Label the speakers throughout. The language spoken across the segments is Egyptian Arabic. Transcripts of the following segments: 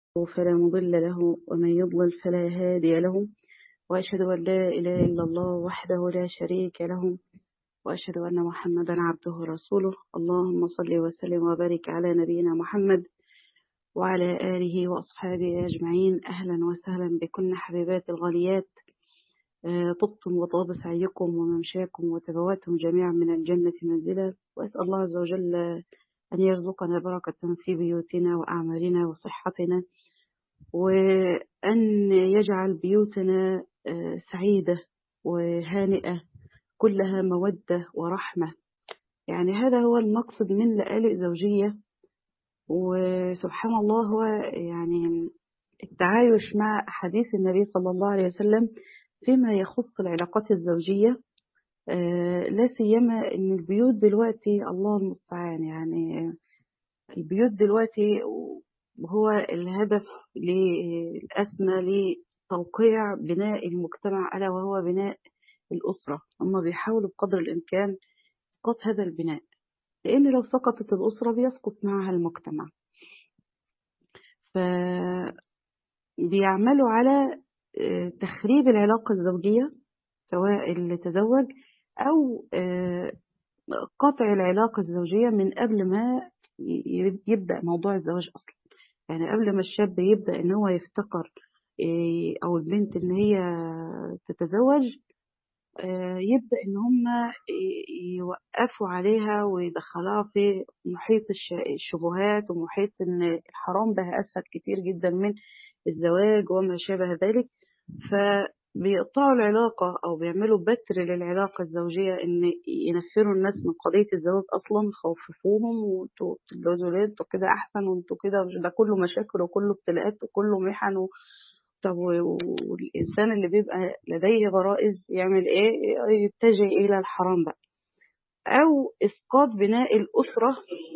Speaker 1: فلا مضل له ومن يضلل فلا هادي له وأشهد أن لا إله إلا الله وحده لا شريك له وأشهد أن محمدا عبده ورسوله اللهم صل وسلم وبارك على نبينا محمد وعلى آله وأصحابه أجمعين أهلا وسهلا بكن حبيبات الغاليات طبتم وطاب سعيكم وممشاكم وتبواتم جميعا من الجنة منزلا وأسأل الله عز وجل أن يرزقنا بركة في بيوتنا وأعمالنا وصحتنا وأن يجعل بيوتنا سعيدة وهانئة كلها مودة ورحمة يعني هذا هو المقصد من لآلئ زوجية وسبحان الله هو يعني التعايش مع أحاديث النبي صلى الله عليه وسلم فيما يخص العلاقات الزوجية لا سيما ان البيوت دلوقتي الله المستعان يعني البيوت دلوقتي هو الهدف الأسمى لتوقيع بناء المجتمع ألا وهو بناء الأسرة هم بيحاولوا بقدر الإمكان إسقاط هذا البناء لأن لو سقطت الأسرة بيسقط معها المجتمع فبيعملوا على تخريب العلاقة الزوجية سواء اللي تزوج أو قطع العلاقة الزوجية من قبل ما يبدأ موضوع الزواج أصلا يعني قبل ما الشاب يبدأ إن هو يفتكر أو البنت إن هي تتزوج يبدأ إن هم يوقفوا عليها ويدخلوها في محيط الشبهات ومحيط إن الحرام بها أسهل كتير جدا من الزواج وما شابه ذلك فبيقطعوا العلاقة أو بيعملوا بتر للعلاقة الزوجية إن ينفروا الناس من قضية الزواج أصلا يخوفوهم وانتوا تتجوزوا ليه انتوا كده أحسن وانتوا كده ده كله مشاكل وكله ابتلاءات وكله محن و... طب والإنسان اللي بيبقى لديه غرائز يعمل إيه يتجه إلى الحرام بقى أو إسقاط بناء الأسرة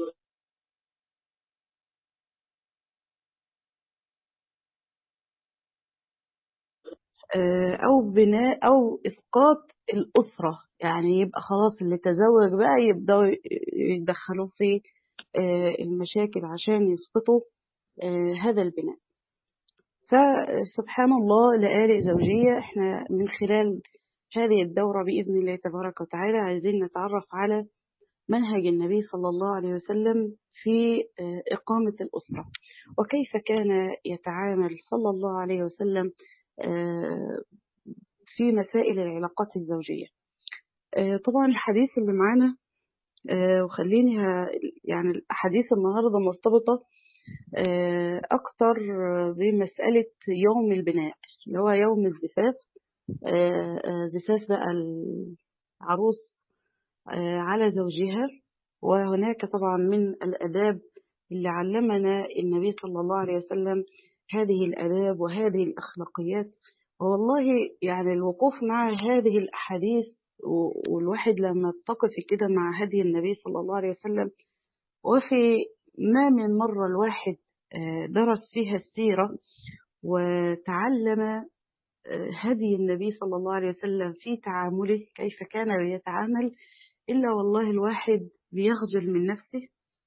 Speaker 1: أو بناء أو إسقاط الأسرة يعني يبقى خلاص اللي تزوج بقى يبدأوا يدخلوا في المشاكل عشان يسقطوا هذا البناء فسبحان الله لآلئ زوجية احنا من خلال هذه الدورة بإذن الله تبارك وتعالى عايزين نتعرف على منهج النبي صلى الله عليه وسلم في إقامة الأسرة وكيف كان يتعامل صلى الله عليه وسلم في مسائل العلاقات الزوجية طبعا الحديث اللي معانا وخليني يعني الأحاديث النهاردة مرتبطة أكتر بمسألة يوم البناء اللي هو يوم الزفاف زفاف بقى العروس على زوجها وهناك طبعا من الأداب اللي علمنا النبي صلى الله عليه وسلم هذه الأداب وهذه الأخلاقيات والله يعني الوقوف مع هذه الأحاديث والواحد لما تقف كده مع هدي النبي صلى الله عليه وسلم وفي ما من مرة الواحد درس فيها السيرة وتعلم هدي النبي صلى الله عليه وسلم في تعامله كيف كان يتعامل إلا والله الواحد بيخجل من نفسه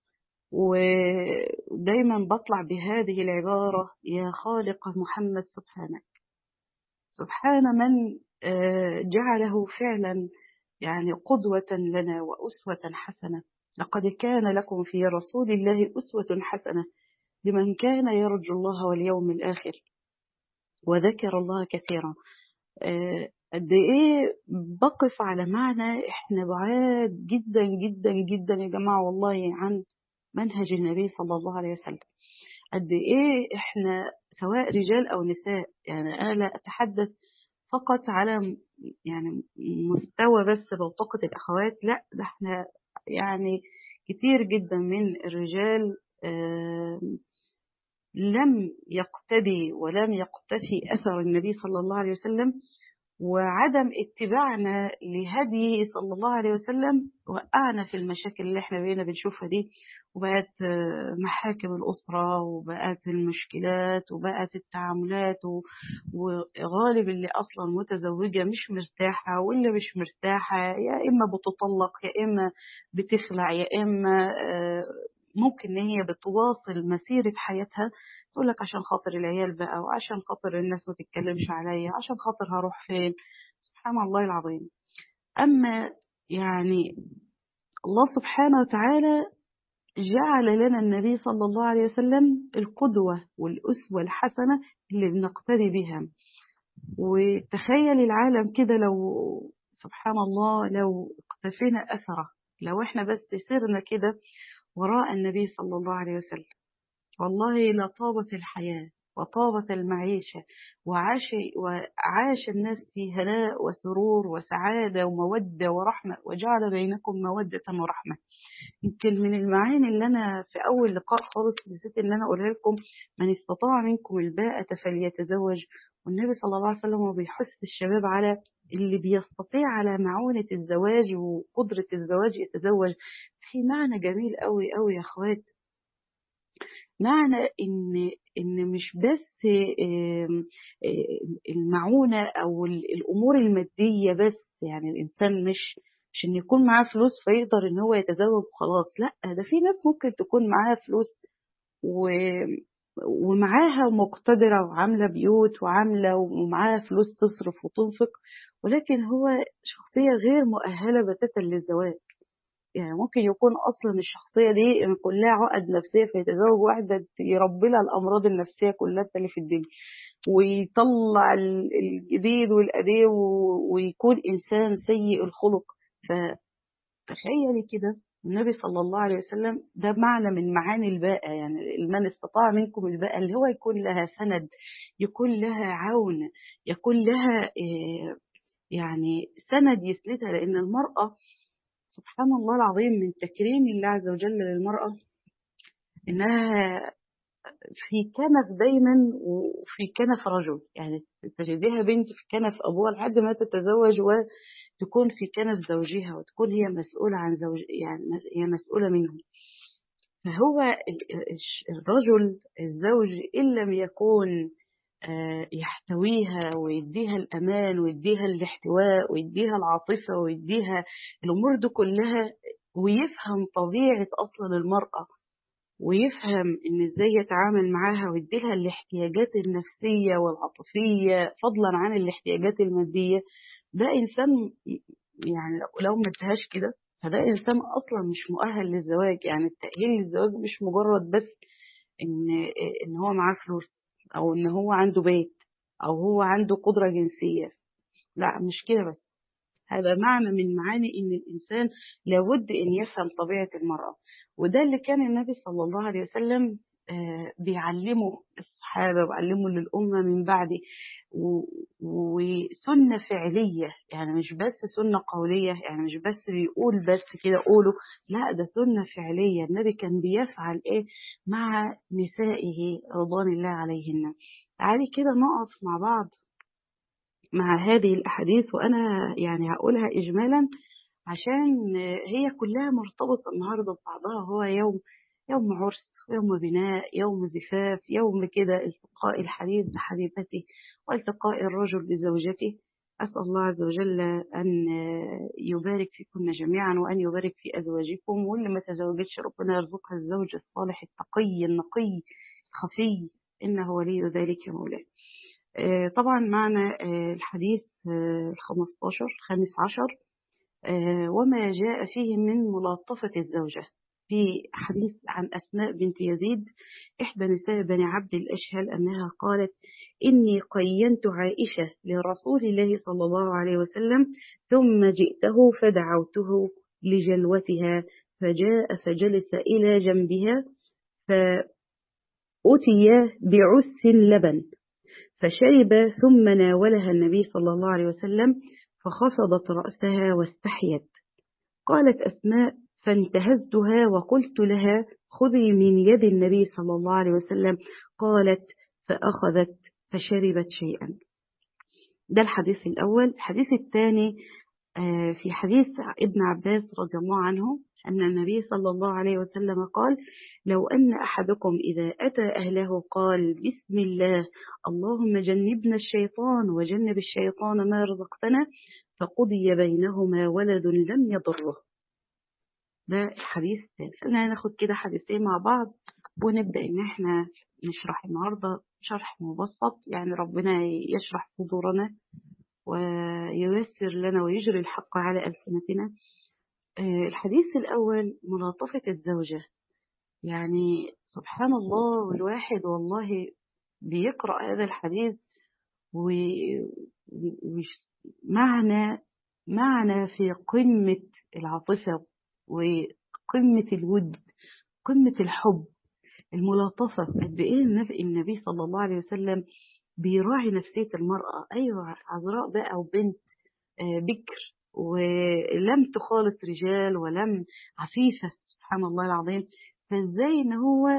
Speaker 1: ودايما بطلع بهذه العبارة يا خالق محمد سبحانك سبحان من جعله فعلا يعني قدوة لنا وأسوة حسنة لقد كان لكم في رسول الله أسوة حسنة لمن كان يرجو الله واليوم الآخر وذكر الله كثيرا قد ايه بقف على معنى احنا بعاد جدا جدا جدا يا جماعة والله عن منهج النبي صلى الله عليه وسلم قد ايه احنا سواء رجال او نساء يعني انا لا اتحدث فقط على يعني مستوى بس بوتقة الاخوات لا ده احنا يعني كتير جدا من الرجال لم يقتدي ولم يقتفي اثر النبي صلى الله عليه وسلم وعدم اتباعنا لهديه صلى الله عليه وسلم وقعنا في المشاكل اللي احنا بقينا بنشوفها دي وبقت محاكم الأسرة وبقت المشكلات وبقت التعاملات وغالب اللي أصلا متزوجة مش مرتاحة واللي مش مرتاحة يا إما بتطلق يا إما بتخلع يا إما ممكن ان هي بتواصل مسيرة حياتها تقول لك عشان خاطر العيال بقى وعشان خاطر الناس ما تتكلمش عليا عشان خاطر هروح فين سبحان الله العظيم أما يعني الله سبحانه وتعالى جعل لنا النبي صلى الله عليه وسلم القدوة والأسوة الحسنة اللي بنقتدي بها وتخيل العالم كده لو سبحان الله لو اقتفينا أثره لو احنا بس سرنا كده وراء النبي صلى الله عليه وسلم والله لطابت الحياة وطابت المعيشة وعاش, وعاش الناس في هناء وسرور وسعادة ومودة ورحمة وجعل بينكم مودة ورحمة يمكن من المعاني اللي أنا في أول لقاء خالص نسيت إن أنا أقولها لكم من استطاع منكم الباءة فليتزوج والنبي صلى الله عليه وسلم بيحث الشباب على اللي بيستطيع على معونة الزواج وقدرة الزواج يتزوج في معنى جميل قوي قوي يا أخوات معنى ان ان مش بس المعونه او الامور الماديه بس يعني الانسان مش مش ان يكون معاه فلوس فيقدر ان هو يتزوج وخلاص لا ده في ناس ممكن تكون معاها فلوس و ومعاها مقتدرة وعاملة بيوت وعاملة ومعاها فلوس تصرف وتنفق ولكن هو شخصية غير مؤهلة بتاتا للزواج يعني ممكن يكون اصلا الشخصيه دي كلها عقد نفسيه فيتزوج واحده يربي لها الامراض النفسيه كلها اللي في الدنيا ويطلع الجديد والقديم ويكون انسان سيء الخلق فتخيلي كده النبي صلى الله عليه وسلم ده معنى من معاني الباءة يعني من استطاع منكم الباءة اللي هو يكون لها سند يكون لها عون يكون لها يعني سند يسندها لأن المرأة سبحان الله العظيم من تكريم الله عز وجل للمرأة إنها في كنف دايما وفي كنف رجل يعني تجديها بنت في كنف أبوها لحد ما تتزوج وتكون في كنف زوجها وتكون هي مسؤولة عن زوج يعني هي مسؤولة منه فهو الرجل الزوج إن لم يكون يحتويها ويديها الأمان ويديها الاحتواء ويديها العاطفة ويديها الأمور دي كلها ويفهم طبيعة أصلا المرأة ويفهم إن إزاي يتعامل معاها ويديها الاحتياجات النفسية والعاطفية فضلا عن الاحتياجات المادية ده إنسان يعني لو ما ادهاش كده فده إنسان أصلا مش مؤهل للزواج يعني التأهيل للزواج مش مجرد بس إن إن هو معاه فلوس او ان هو عنده بيت او هو عنده قدرة جنسية لا مش كده بس هذا معنى من معاني ان الانسان لابد ان يفهم طبيعة المرأة وده اللي كان النبي صلى الله عليه وسلم بيعلمه الصحابة وعلمه للأمة من بعده وسنة فعلية يعني مش بس سنة قولية يعني مش بس بيقول بس كده قوله لا ده سنة فعلية النبي كان بيفعل ايه مع نسائه رضوان الله عليهن تعالي كده نقف مع بعض مع هذه الأحاديث وأنا يعني هقولها إجمالا عشان هي كلها مرتبطة النهاردة ببعضها هو يوم يوم عرس يوم بناء يوم زفاف يوم كده التقاء الحبيب بحبيبته والتقاء الرجل بزوجته أسأل الله عز وجل أن يبارك فيكم جميعا وأن يبارك في أزواجكم واللي ما تزوجتش ربنا يرزقها الزوج الصالح التقي النقي الخفي إنه ولي ذلك مولاه طبعا معنا الحديث الخمستاشر الخامس عشر وما جاء فيه من ملاطفة الزوجة في حديث عن أسماء بنت يزيد إحدى نساء بني عبد الأشهل أنها قالت إني قينت عائشة لرسول الله صلى الله عليه وسلم ثم جئته فدعوته لجلوتها فجاء فجلس إلى جنبها فأتي بعس لبن فشرب ثم ناولها النبي صلى الله عليه وسلم فخفضت رأسها واستحيت قالت أسماء فانتهزتها وقلت لها خذي من يد النبي صلى الله عليه وسلم قالت فأخذت فشربت شيئا ده الحديث الأول الحديث الثاني في حديث ابن عباس رضي الله عنه أن النبي صلى الله عليه وسلم قال لو أن أحدكم إذا أتى أهله قال بسم الله اللهم جنبنا الشيطان وجنب الشيطان ما رزقتنا فقضي بينهما ولد لم يضره ده الحديث الثالث خلينا ناخد كده حديثين مع بعض ونبدأ إن احنا نشرح النهاردة شرح مبسط يعني ربنا يشرح صدورنا وييسر لنا ويجري الحق على ألسنتنا الحديث الأول ملاطفة الزوجة يعني سبحان الله والواحد والله بيقرأ هذا الحديث ومعنى معنى في قمة العاطفة وقمة الود قمة الحب الملاطفة قد إيه النبي صلى الله عليه وسلم بيراعي نفسية المرأة أيوة عذراء بقى وبنت بكر ولم تخالط رجال ولم عفيفة سبحان الله العظيم فازاي ان هو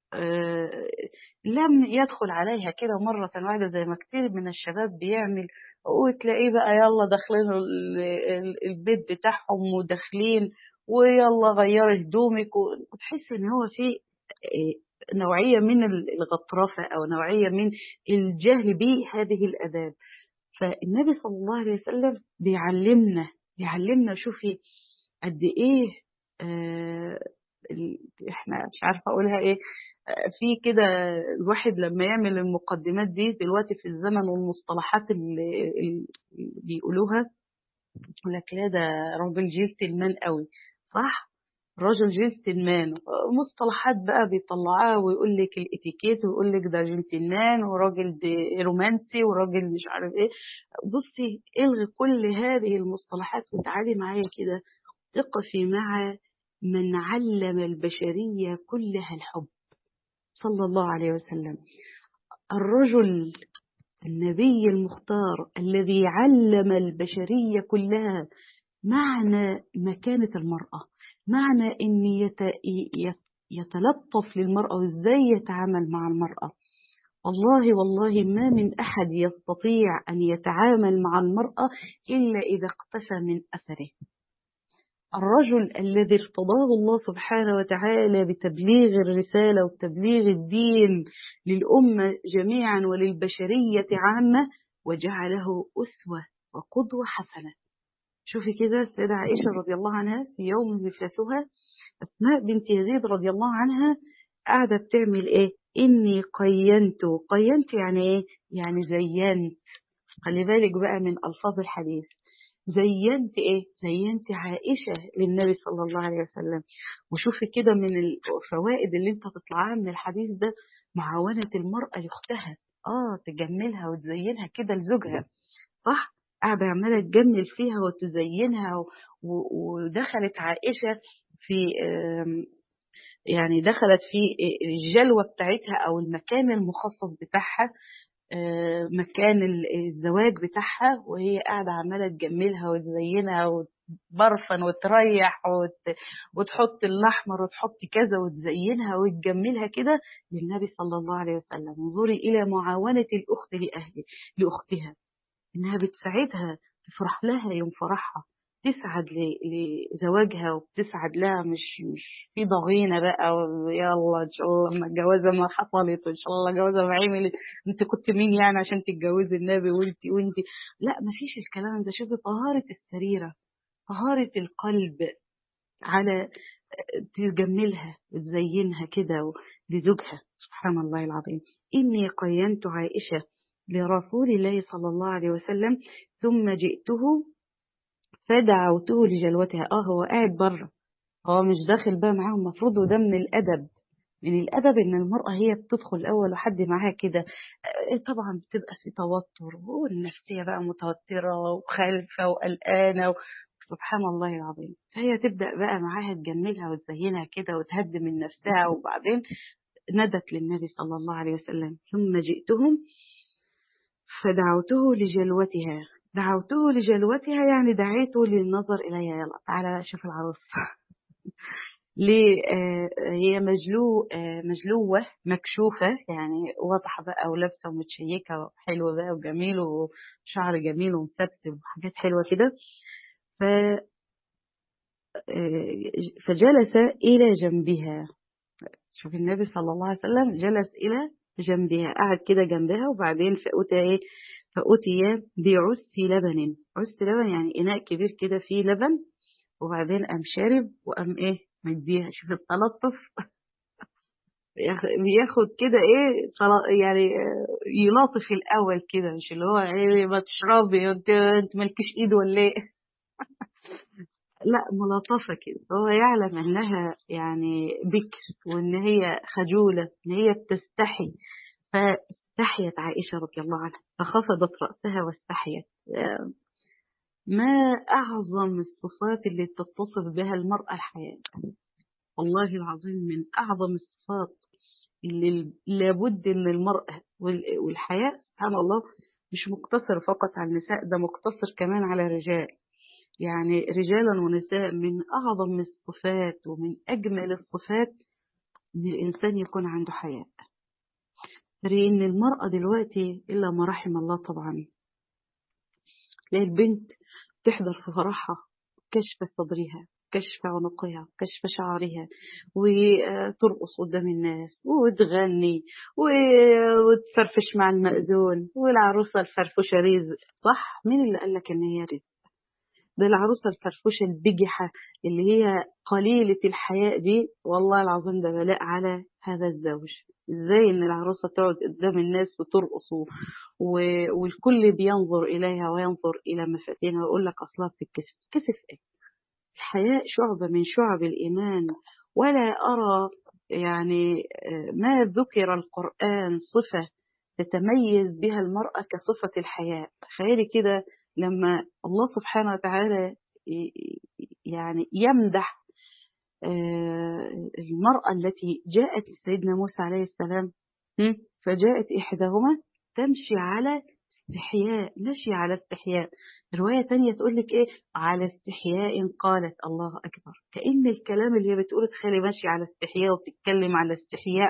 Speaker 1: لم يدخل عليها كده مرة واحدة زي ما كتير من الشباب بيعمل وتلاقيه بقى يلا داخلين البيت بتاعهم وداخلين ويلا غيري هدومك وتحس ان هو في نوعية من الغطرفة او نوعية من الجهل بهذه الاداب فالنبي صلى الله عليه وسلم بيعلمنا بيعلمنا شوفي قد ايه آه احنا مش عارفه اقولها ايه آه في كده الواحد لما يعمل المقدمات دي دلوقتي في الزمن والمصطلحات اللي, اللي بيقولوها يقول لك لا ده راجل جنتلمان قوي صح راجل جنتلمان مصطلحات بقى بيطلعوها ويقول لك الاتيكيت ويقول لك ده جنتلمان وراجل رومانسي وراجل مش عارف ايه بصي الغي كل هذه المصطلحات وتعالي معايا كده اقفي مع من علم البشرية كلها الحب صلى الله عليه وسلم الرجل النبي المختار الذي علم البشرية كلها معنى مكانة المرأة معنى أن يتلطف للمرأة وإزاي يتعامل مع المرأة والله والله ما من أحد يستطيع أن يتعامل مع المرأة إلا إذا اقتفى من أثره الرجل الذي ارتضاه الله سبحانه وتعالى بتبليغ الرسالة وتبليغ الدين للأمة جميعا وللبشرية عامة وجعله أسوة وقدوة حسنة شوفي كده السيدة عائشة رضي الله عنها في يوم زفافها أسماء بنت يزيد رضي الله عنها قاعدة بتعمل إيه؟ إني قينت قينت يعني إيه؟ يعني زينت خلي بالك بقى من ألفاظ الحديث زينت إيه؟ زينت عائشة للنبي صلى الله عليه وسلم وشوفي كده من الفوائد اللي انت تطلعها من الحديث ده معاونة المرأة لأختها آه تجملها وتزينها كده لزوجها صح؟ قاعدة عمالة تجمل فيها وتزينها ودخلت عائشة في يعني دخلت في الجلوة بتاعتها أو المكان المخصص بتاعها مكان الزواج بتاعها وهي قاعدة عمالة تجملها وتزينها وتبرفن وتريح وت... وتحط الأحمر وتحط كذا وتزينها وتجملها كده للنبي صلى الله عليه وسلم انظري إلى معاونة الأخت لأهله لأختها إنها بتساعدها تفرح لها يوم فرحها تسعد لزواجها وبتسعد لها مش مش في ضغينة بقى يلا ان شاء الله ما الجوازة ما حصلت وان شاء الله جوازة ما عملت انت كنت مين يعني عشان تتجوزي النبي وانت وانت لا ما فيش الكلام ده شوفي طهارة السريرة طهارة القلب على تجملها وتزينها كده لزوجها سبحان الله العظيم إني قينت عائشة لرسول الله صلى الله عليه وسلم ثم جئته فدعوته لجلوتها اه هو قاعد بره هو مش داخل بقى معاهم المفروض وده من الادب من الادب ان المراه هي بتدخل الاول وحد معاها كده طبعا بتبقى في توتر والنفسيه بقى متوتره وخايفه وقلقانه سبحان الله العظيم فهي تبدا بقى معاها تجملها وتزينها كده وتهدي من نفسها وبعدين ندت للنبي صلى الله عليه وسلم ثم جئتهم فدعوته لجلوتها دعوته لجلوتها يعني دعيته للنظر إليها يلا تعالى شوف العروس ليه هي مجلو مجلوة مكشوفة يعني واضحة بقى ولابسة ومتشيكة وحلوة بقى وجميل وشعر جميل ومسبسب وحاجات حلوة كده ف فجلس إلى جنبها شوف النبي صلى الله عليه وسلم جلس إلى جنبها قعد كده جنبها وبعدين فأتى إيه فأتي بعس لبن عس لبن يعني إناء كبير كده فيه لبن وبعدين قام شارب وقام ايه مديها شوف التلطف بياخد كده ايه يعني يلاطف الاول كده مش اللي هو ايه ما تشربي انت انت مالكش ايد ولا ايه لا ملاطفه كده هو يعلم انها يعني بكر وان هي خجوله ان هي بتستحي فاستحيت عائشه رضي الله عنها فخفضت راسها واستحيت ما اعظم الصفات اللي تتصف بها المراه الحياه والله العظيم من اعظم الصفات اللي لابد ان المرأة والحياء سبحان الله مش مقتصر فقط على النساء ده مقتصر كمان على الرجال يعني رجالا ونساء من أعظم الصفات ومن أجمل الصفات إن الإنسان يكون عنده حياء لأن المرأة دلوقتي إلا ما رحم الله طبعا تلاقي البنت تحضر في فرحها كشف صدرها كشف عنقها كشف شعرها وترقص قدام الناس وتغني وتفرفش مع المأذون والعروسة الفرفشة رزق صح مين اللي قال لك ان هي رزق ده العروسة الفرفوشة البجحة اللي هي قليلة الحياء دي والله العظيم ده بلاء على هذا الزوج ازاي ان العروسة تقعد قدام الناس وترقص و... والكل بينظر اليها وينظر الى مفاتنها ويقول لك اصلها بتتكسف تتكسف ايه الحياء شعبة من شعب الإيمان ولا أرى يعني ما ذكر القرآن صفة تتميز بها المرأة كصفة الحياء تخيلي كده لما الله سبحانه وتعالى يعني يمدح المرأة التي جاءت لسيدنا موسى عليه السلام فجاءت إحداهما تمشي على استحياء ماشي على استحياء رواية تانية تقول لك ايه على استحياء قالت الله أكبر كأن الكلام اللي هي بتقوله تخيلي ماشي على استحياء وبتتكلم على استحياء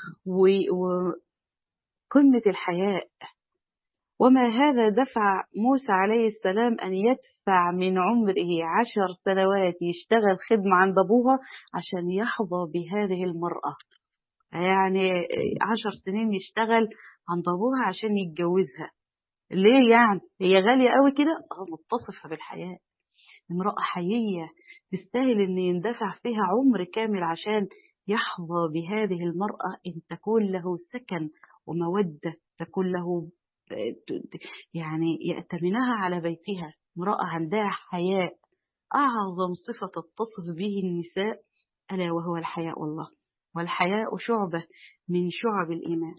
Speaker 1: وقمة الحياء وما هذا دفع موسى عليه السلام أن يدفع من عمره عشر سنوات يشتغل خدمة عند أبوها عشان يحظى بهذه المرأة يعني عشر سنين يشتغل عند أبوها عشان يتجوزها ليه يعني هي غالية قوي كده اه متصفة بالحياة امرأة حيية تستاهل ان يندفع فيها عمر كامل عشان يحظى بهذه المرأة ان تكون له سكن ومودة تكون له يعني يأتمنها على بيتها امرأة عندها حياء أعظم صفة تتصف به النساء ألا وهو الحياء والله والحياء شعبة من شعب الإيمان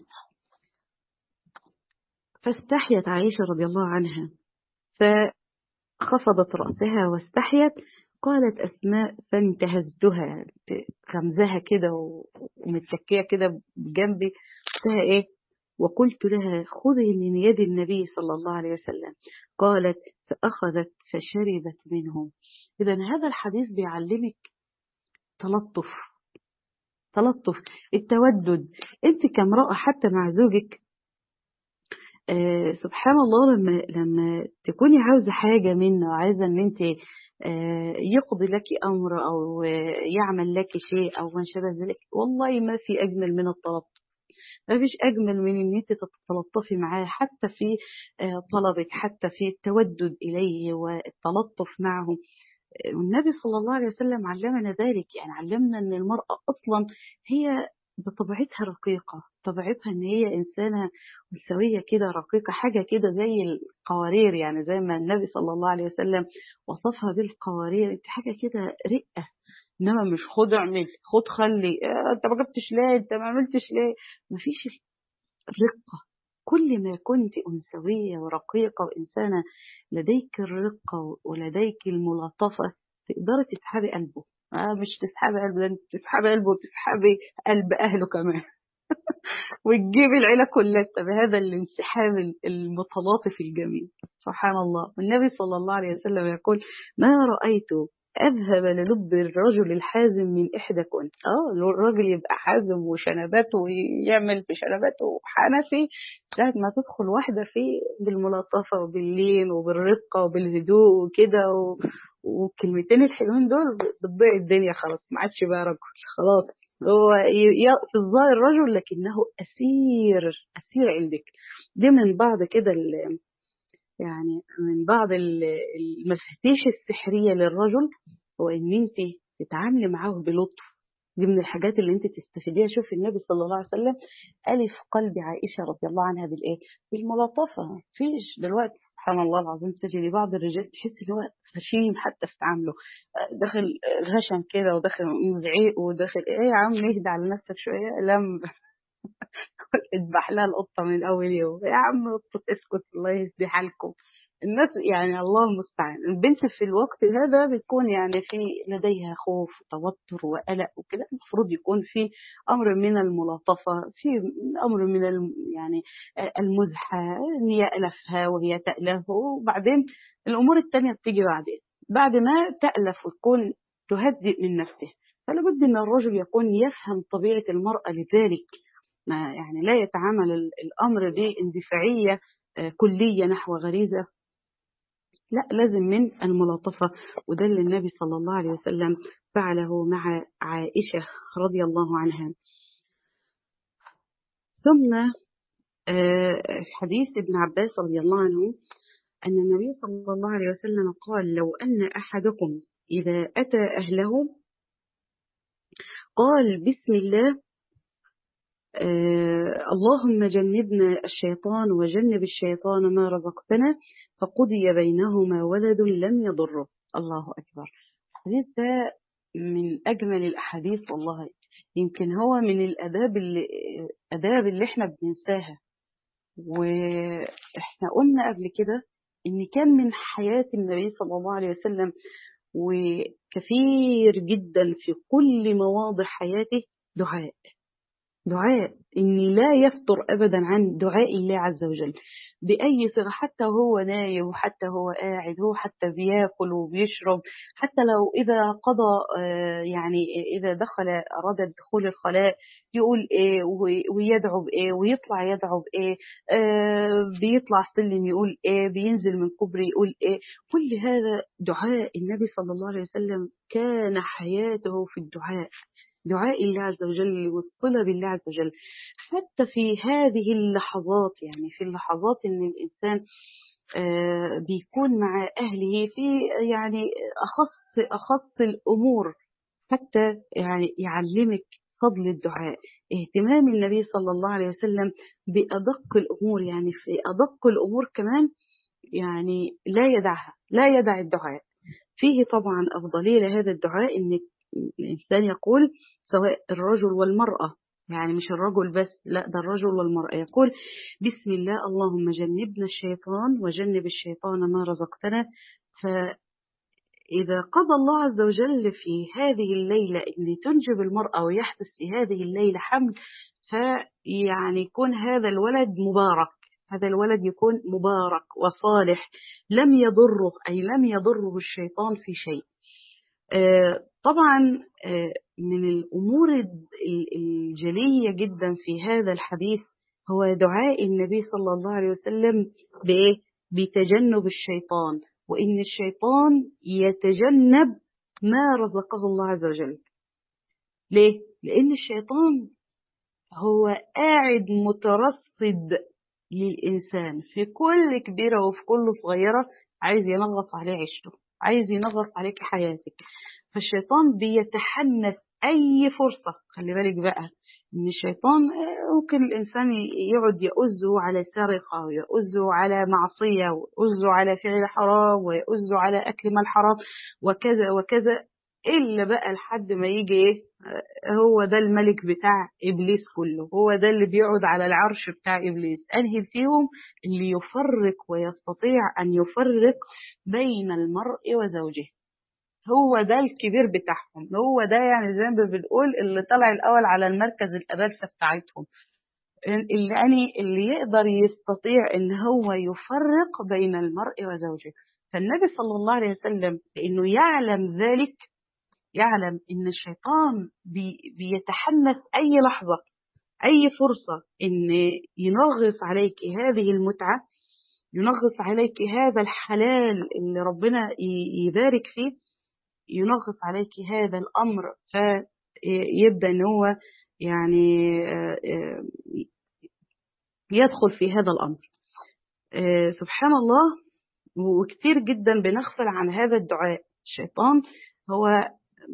Speaker 1: فاستحيت عائشة رضي الله عنها فخفضت رأسها واستحيت قالت أسماء فانتهزتها غمزها كده ومتكية كده بجنبي قلتها إيه وقلت لها خذي من يد النبي صلى الله عليه وسلم قالت فأخذت فشربت منه إذا هذا الحديث بيعلمك تلطف تلطف التودد أنت كامرأة حتى مع زوجك آه سبحان الله لما لما تكوني عاوزة حاجة منه وعايزة ان انت آه يقضي لك امر او يعمل لك شيء او ما شابه ذلك والله ما في اجمل من التلطف ما فيش اجمل من ان انت تتلطفي معاه حتى في آه طلبك حتى في التودد اليه والتلطف معه والنبي صلى الله عليه وسلم علمنا ذلك يعني علمنا ان المرأة اصلا هي بطبيعتها رقيقة طبيعتها ان هي انسانة سوية كده رقيقة حاجة كده زي القوارير يعني زي ما النبي صلى الله عليه وسلم وصفها بالقوارير انت حاجة كده رقة انما مش خد اعمل خد خلي اه انت ما جبتش ليه انت ما عملتش ليه مفيش الرقة كل ما كنت أنثوية ورقيقة وإنسانة لديك الرقة ولديك الملاطفة تقدري تسحبي قلبه آه مش تسحبي قلبه انت تسحبي قلبه وتسحبي قلب أهله كمان وتجيبي العيلة كلها بهذا الانسحاب المتلاطف الجميل سبحان الله والنبي صلى الله عليه وسلم يقول ما رأيت أذهب للب الرجل الحازم من إحداكن اه الراجل يبقى حازم وشنباته ويعمل في شنباته حنفي ساعة ما تدخل واحدة فيه بالملاطفة وباللين وبالرقة وبالهدوء وكده و... والكلمتين الحلوين دول بتضيع الدنيا خلاص ما عادش بقى رجل خلاص هو في الظاهر رجل لكنه أسير أسير عندك دي من بعض كده يعني من بعض المفاتيح السحرية للرجل هو ان انت تتعاملي معاه بلطف دي من الحاجات اللي انت تستفيديها شوف النبي صلى الله عليه وسلم ألف قلب عائشة رضي الله عنها بالإيه؟ بالملاطفة فيش دلوقتي سبحان الله العظيم تجي لبعض الرجال تحس ان هو غشيم حتى في تعامله داخل غشم كده وداخل مزعيق وداخل ايه يا عم اهدى على نفسك شوية لم اذبح لها القطة من أول يوم يا عم قطة اسكت الله يهدي حالكم الناس يعني الله المستعان البنت في الوقت هذا بتكون يعني في لديها خوف وتوتر وقلق وكده المفروض يكون في أمر من الملاطفة في أمر من الم يعني المزحة إن يألفها وهي تألفه وبعدين الأمور التانية بتيجي بعدين بعد ما تألف وتكون تهدئ من نفسه فلا بد أن الرجل يكون يفهم طبيعة المرأة لذلك ما يعني لا يتعامل الأمر باندفاعية كلية نحو غريزة لا لازم من الملاطفة وده اللي النبي صلى الله عليه وسلم فعله مع عائشة رضي الله عنها ثم حديث ابن عباس رضي الله عنه أن النبي صلى الله عليه وسلم قال لو أن أحدكم إذا أتى أهله قال بسم الله آه اللهم جنبنا الشيطان وجنب الشيطان ما رزقتنا فقضي بينهما ولد لم يضره الله أكبر الحديث ده من أجمل الأحاديث والله يمكن هو من الأداب اللي, أداب اللي احنا بننساها واحنا قلنا قبل كده ان كان من حياة النبي صلى الله عليه وسلم وكثير جدا في كل مواضع حياته دعاء دعاء إني لا يفتر أبدا عن دعاء الله عز وجل بأي صيغة حتى هو نايم وحتى هو قاعد هو حتى بياكل وبيشرب حتى لو إذا قضى يعني إذا دخل أراد دخول الخلاء يقول إيه ويدعو بإيه ويطلع يدعو بإيه بيطلع سلم يقول إيه بينزل من كبري يقول إيه كل هذا دعاء النبي صلى الله عليه وسلم كان حياته في الدعاء دعاء الله عز وجل والصلة بالله عز وجل حتى في هذه اللحظات يعني في اللحظات ان الانسان بيكون مع اهله في يعني اخص اخص الامور حتى يعني يعلمك فضل الدعاء اهتمام النبي صلى الله عليه وسلم بأدق الأمور يعني في أدق الأمور كمان يعني لا يدعها لا يدع الدعاء فيه طبعا أفضلية لهذا الدعاء إن الإنسان يقول سواء الرجل والمرأة يعني مش الرجل بس لا ده الرجل والمرأة يقول بسم الله اللهم جنبنا الشيطان وجنب الشيطان ما رزقتنا فإذا قضى الله عز وجل في هذه الليلة أن تنجب المرأة ويحدث في هذه الليلة حمل فيعني يكون هذا الولد مبارك هذا الولد يكون مبارك وصالح لم يضره أي لم يضره الشيطان في شيء طبعا من الأمور الجلية جدا في هذا الحديث هو دعاء النبي صلى الله عليه وسلم بإيه؟ بتجنب الشيطان وإن الشيطان يتجنب ما رزقه الله عز وجل ليه؟ لأن الشيطان هو قاعد مترصد للإنسان في كل كبيرة وفي كل صغيرة عايز ينغص عليه عيشته عايز ينغص عليك حياتك فالشيطان بيتحنث أي فرصة خلي بالك بقى إن الشيطان ممكن الإنسان يقعد يؤزه على سرقة ويؤزه على معصية ويؤزه على فعل حرام ويؤزه على أكل مال حرام وكذا وكذا إلا بقى لحد ما يجي إيه هو ده الملك بتاع إبليس كله هو ده اللي بيقعد على العرش بتاع إبليس أنهي فيهم اللي يفرق ويستطيع أن يفرق بين المرء وزوجه هو ده الكبير بتاعهم هو ده يعني زي ما بنقول اللي طلع الأول على المركز الأبلسة بتاعتهم اللي يعني اللي يقدر يستطيع ان هو يفرق بين المرء وزوجه فالنبي صلى الله عليه وسلم لانه يعلم ذلك يعلم ان الشيطان بي بيتحمس اي لحظه اي فرصه ان ينغص عليك هذه المتعه ينغص عليك هذا الحلال اللي ربنا يبارك فيه ينغص عليك هذا الامر فيبدا ان هو يعني يدخل في هذا الأمر سبحان الله وكثير جدا بنغفل عن هذا الدعاء الشيطان هو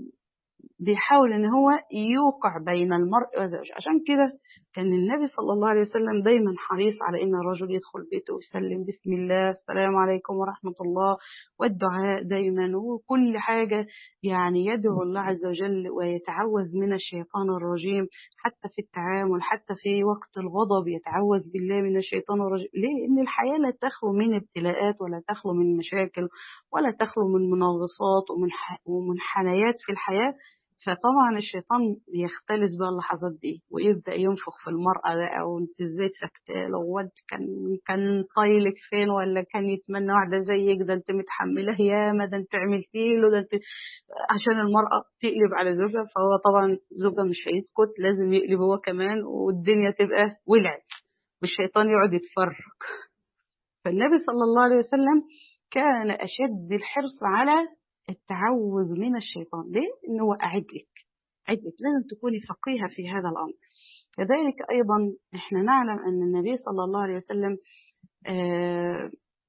Speaker 1: بيحاول ان هو يوقع بين المرء وزوجه عشان كده كان النبي صلى الله عليه وسلم دايما حريص على ان الرجل يدخل بيته ويسلم بسم الله السلام عليكم ورحمة الله والدعاء دايما وكل حاجة يعني يدعو الله عز وجل ويتعوذ من الشيطان الرجيم حتى في التعامل حتى في وقت الغضب يتعوذ بالله من الشيطان الرجيم ليه؟ لأن الحياة لا تخلو من ابتلاءات ولا تخلو من مشاكل ولا تخلو من منغصات ومن ومنحنيات في الحياة فطبعا الشيطان بيختلس بقى اللحظات دي ويبدا ينفخ في المراه بقى وانت ازاي سكتة لو واد كان كان طايلك فين ولا كان يتمنى واحده زيك ده انت متحمله ياما ده انت عملتي له ده انت عشان المراه تقلب على زوجها فهو طبعا زوجها مش هيسكت لازم يقلب هو كمان والدنيا تبقى ولعت والشيطان يقعد يتفرج فالنبي صلى الله عليه وسلم كان اشد الحرص على التعوذ من الشيطان ليه؟ إنه هو أعد لك أعد لك لازم تكوني فقيهة في هذا الأمر كذلك أيضا إحنا نعلم أن النبي صلى الله عليه وسلم آه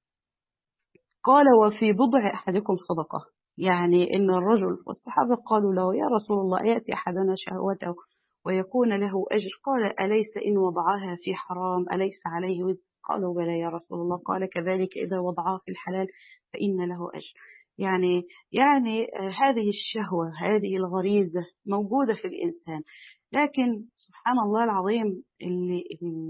Speaker 1: قال وفي بضع أحدكم صدقة يعني إن الرجل والصحابة قالوا له يا رسول الله يأتي أحدنا شهوته ويكون له أجر قال أليس إن وضعها في حرام أليس عليه وزر قالوا بلى يا رسول الله قال كذلك إذا وضعها في الحلال فإن له أجر يعني يعني هذه الشهوة هذه الغريزة موجودة في الإنسان لكن سبحان الله العظيم اللي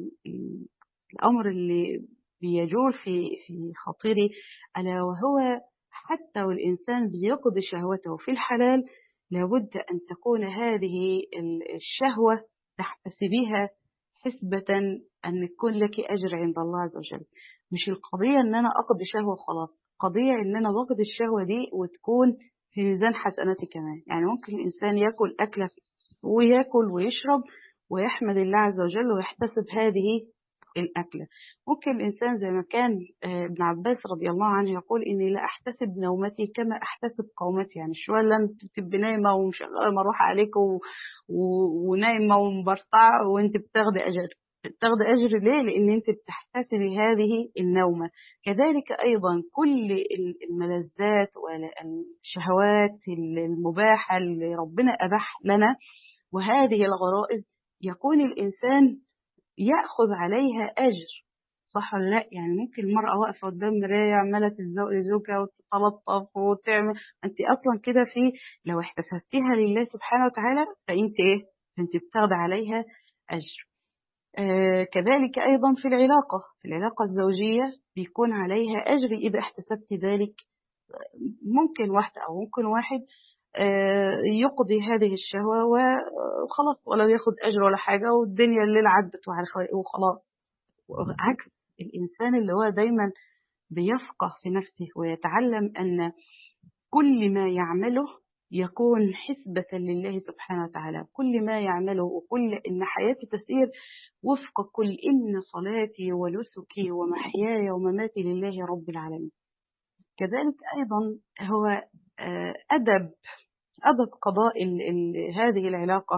Speaker 1: الأمر اللي بيجول في في خاطري ألا وهو حتى والإنسان بيقضي شهوته في الحلال لابد أن تكون هذه الشهوة تحتسبيها حسبة أن يكون لك أجر عند الله عز وجل مش القضية أن أنا أقضي شهوة وخلاص قضية ان انا باخد الشهوة دي وتكون في ميزان حسناتي كمان يعني ممكن الانسان ياكل اكلة وياكل ويشرب ويحمد الله عز وجل ويحتسب هذه الأكلة ممكن الإنسان زي ما كان ابن عباس رضي الله عنه يقول إني لا أحتسب نومتي كما أحتسب قومتي يعني الشوية اللي أنت بتبقي نايمة ومشغلة مروحة عليك و... و... ونايمة ومبرطعة وأنت بتاخدي أجر تاخدي أجر ليه؟ لأن أنت بتحتسبي هذه النومة كذلك أيضا كل الملذات والشهوات المباحة اللي ربنا أباح لنا وهذه الغرائز يكون الإنسان يأخذ عليها أجر صح ولا لا يعني ممكن المرأة واقفة قدام مراية عمالة تزوق لزوجها وتتلطف وتعمل أنت أصلا كده في لو احتسبتيها لله سبحانه وتعالى فأنت إيه؟ أنت بتاخد عليها أجر آه كذلك أيضا في العلاقة في العلاقة الزوجية بيكون عليها أجر إذا احتسبت ذلك ممكن واحدة أو ممكن واحد آه يقضي هذه الشهوة وخلاص ولا ياخد أجر ولا حاجة والدنيا الليل عدت وخلاص عكس الإنسان اللي هو دايما بيفقه في نفسه ويتعلم أن كل ما يعمله يكون حسبة لله سبحانه وتعالى كل ما يعمله وكل إن حياتي تسير وفق كل إن صلاتي ونسكي ومحياي ومماتي لله رب العالمين كذلك أيضا هو أدب أدب قضاء ال ال هذه العلاقة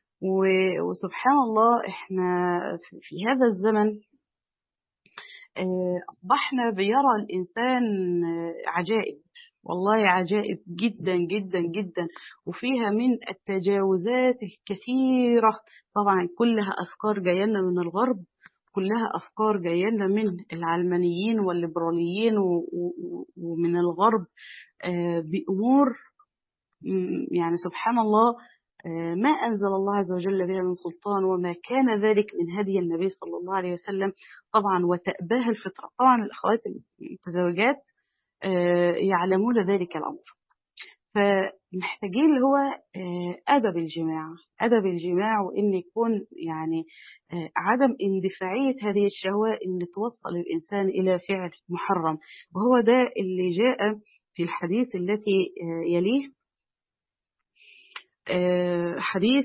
Speaker 1: وسبحان الله إحنا في هذا الزمن أصبحنا بيرى الإنسان عجائب والله عجائب جدا جدا جدا وفيها من التجاوزات الكثيرة طبعا كلها أفكار جاية من الغرب كلها أفكار جاية من العلمانيين والليبراليين ومن الغرب بأمور يعني سبحان الله ما أنزل الله عز وجل بها من سلطان وما كان ذلك من هدي النبي صلى الله عليه وسلم طبعا وتأباه الفطرة طبعا الأخوات المتزوجات يعلمون ذلك الأمر فمحتاجين اللي هو أدب الجماع أدب الجماع وإن يكون يعني عدم اندفاعية هذه الشهوة إن توصل الإنسان إلى فعل محرم وهو ده اللي جاء في الحديث التي يليه حديث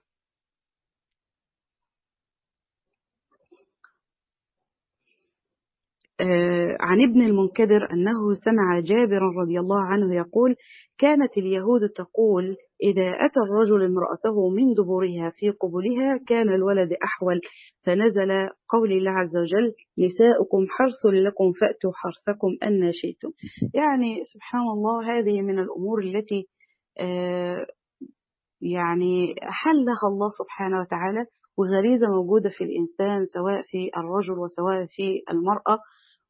Speaker 1: عن ابن المنكدر أنه سمع جابر رضي الله عنه يقول كانت اليهود تقول إذا أتى الرجل امرأته من دبرها في قبلها كان الولد أحول فنزل قول الله عز وجل نساؤكم حرث لكم فأتوا حرثكم أن شئتم يعني سبحان الله هذه من الأمور التي يعني حلها الله سبحانه وتعالى وغريزة موجودة في الإنسان سواء في الرجل وسواء في المرأة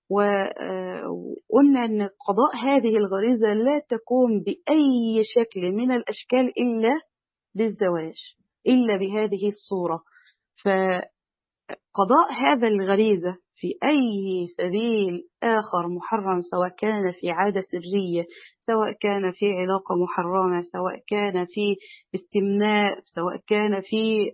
Speaker 1: وقلنا أن قضاء هذه الغريزة لا تكون بأي شكل من الأشكال إلا بالزواج إلا بهذه الصورة فقضاء هذا الغريزة في أي سبيل آخر محرم سواء كان في عادة سرية سواء كان في علاقة محرمة سواء كان في استمناء سواء كان في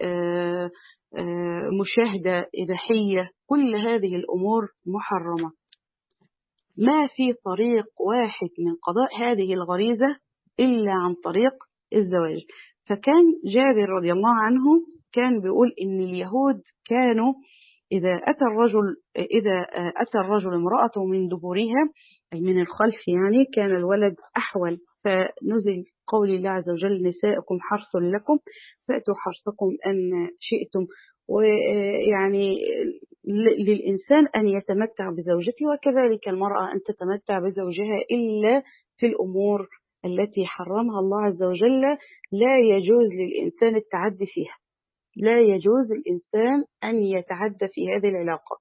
Speaker 1: مشاهدة إباحية كل هذه الأمور محرمة ما في طريق واحد من قضاء هذه الغريزة إلا عن طريق الزواج فكان جابر رضي الله عنه كان بيقول إن اليهود كانوا إذا أتى الرجل إذا أتى الرجل امرأته من دبرها أي من الخلف يعني كان الولد أحول فنزل قول الله عز وجل نساءكم حرث لكم فأتوا حرثكم أن شئتم ويعني للإنسان أن يتمتع بزوجته وكذلك المرأة أن تتمتع بزوجها إلا في الأمور التي حرمها الله عز وجل لا يجوز للإنسان التعدي فيها لا يجوز للإنسان أن يتعدى في هذه العلاقة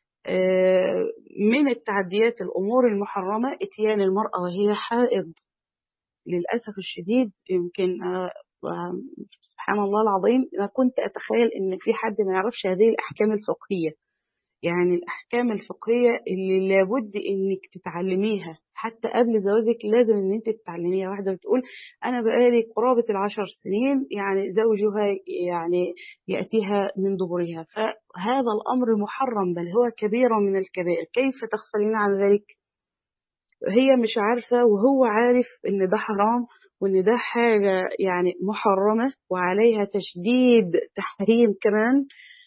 Speaker 1: من التعديات الأمور المحرمة اتيان المرأة وهي حائض للأسف الشديد يمكن سبحان الله العظيم ما كنت أتخيل إن في حد ما يعرفش هذه الأحكام الفقهية يعني الأحكام الفقهية اللي لابد إنك تتعلميها حتى قبل زواجك لازم إن أنت تتعلميها واحدة بتقول أنا بقالي قرابة العشر سنين يعني زوجها يعني يأتيها من دبرها فهذا الأمر محرم بل هو كبيرة من الكبائر كيف تغفلين عن ذلك هي مش عارفة وهو عارف إن ده حرام وإن ده حاجة يعني محرمة وعليها تشديد تحريم كمان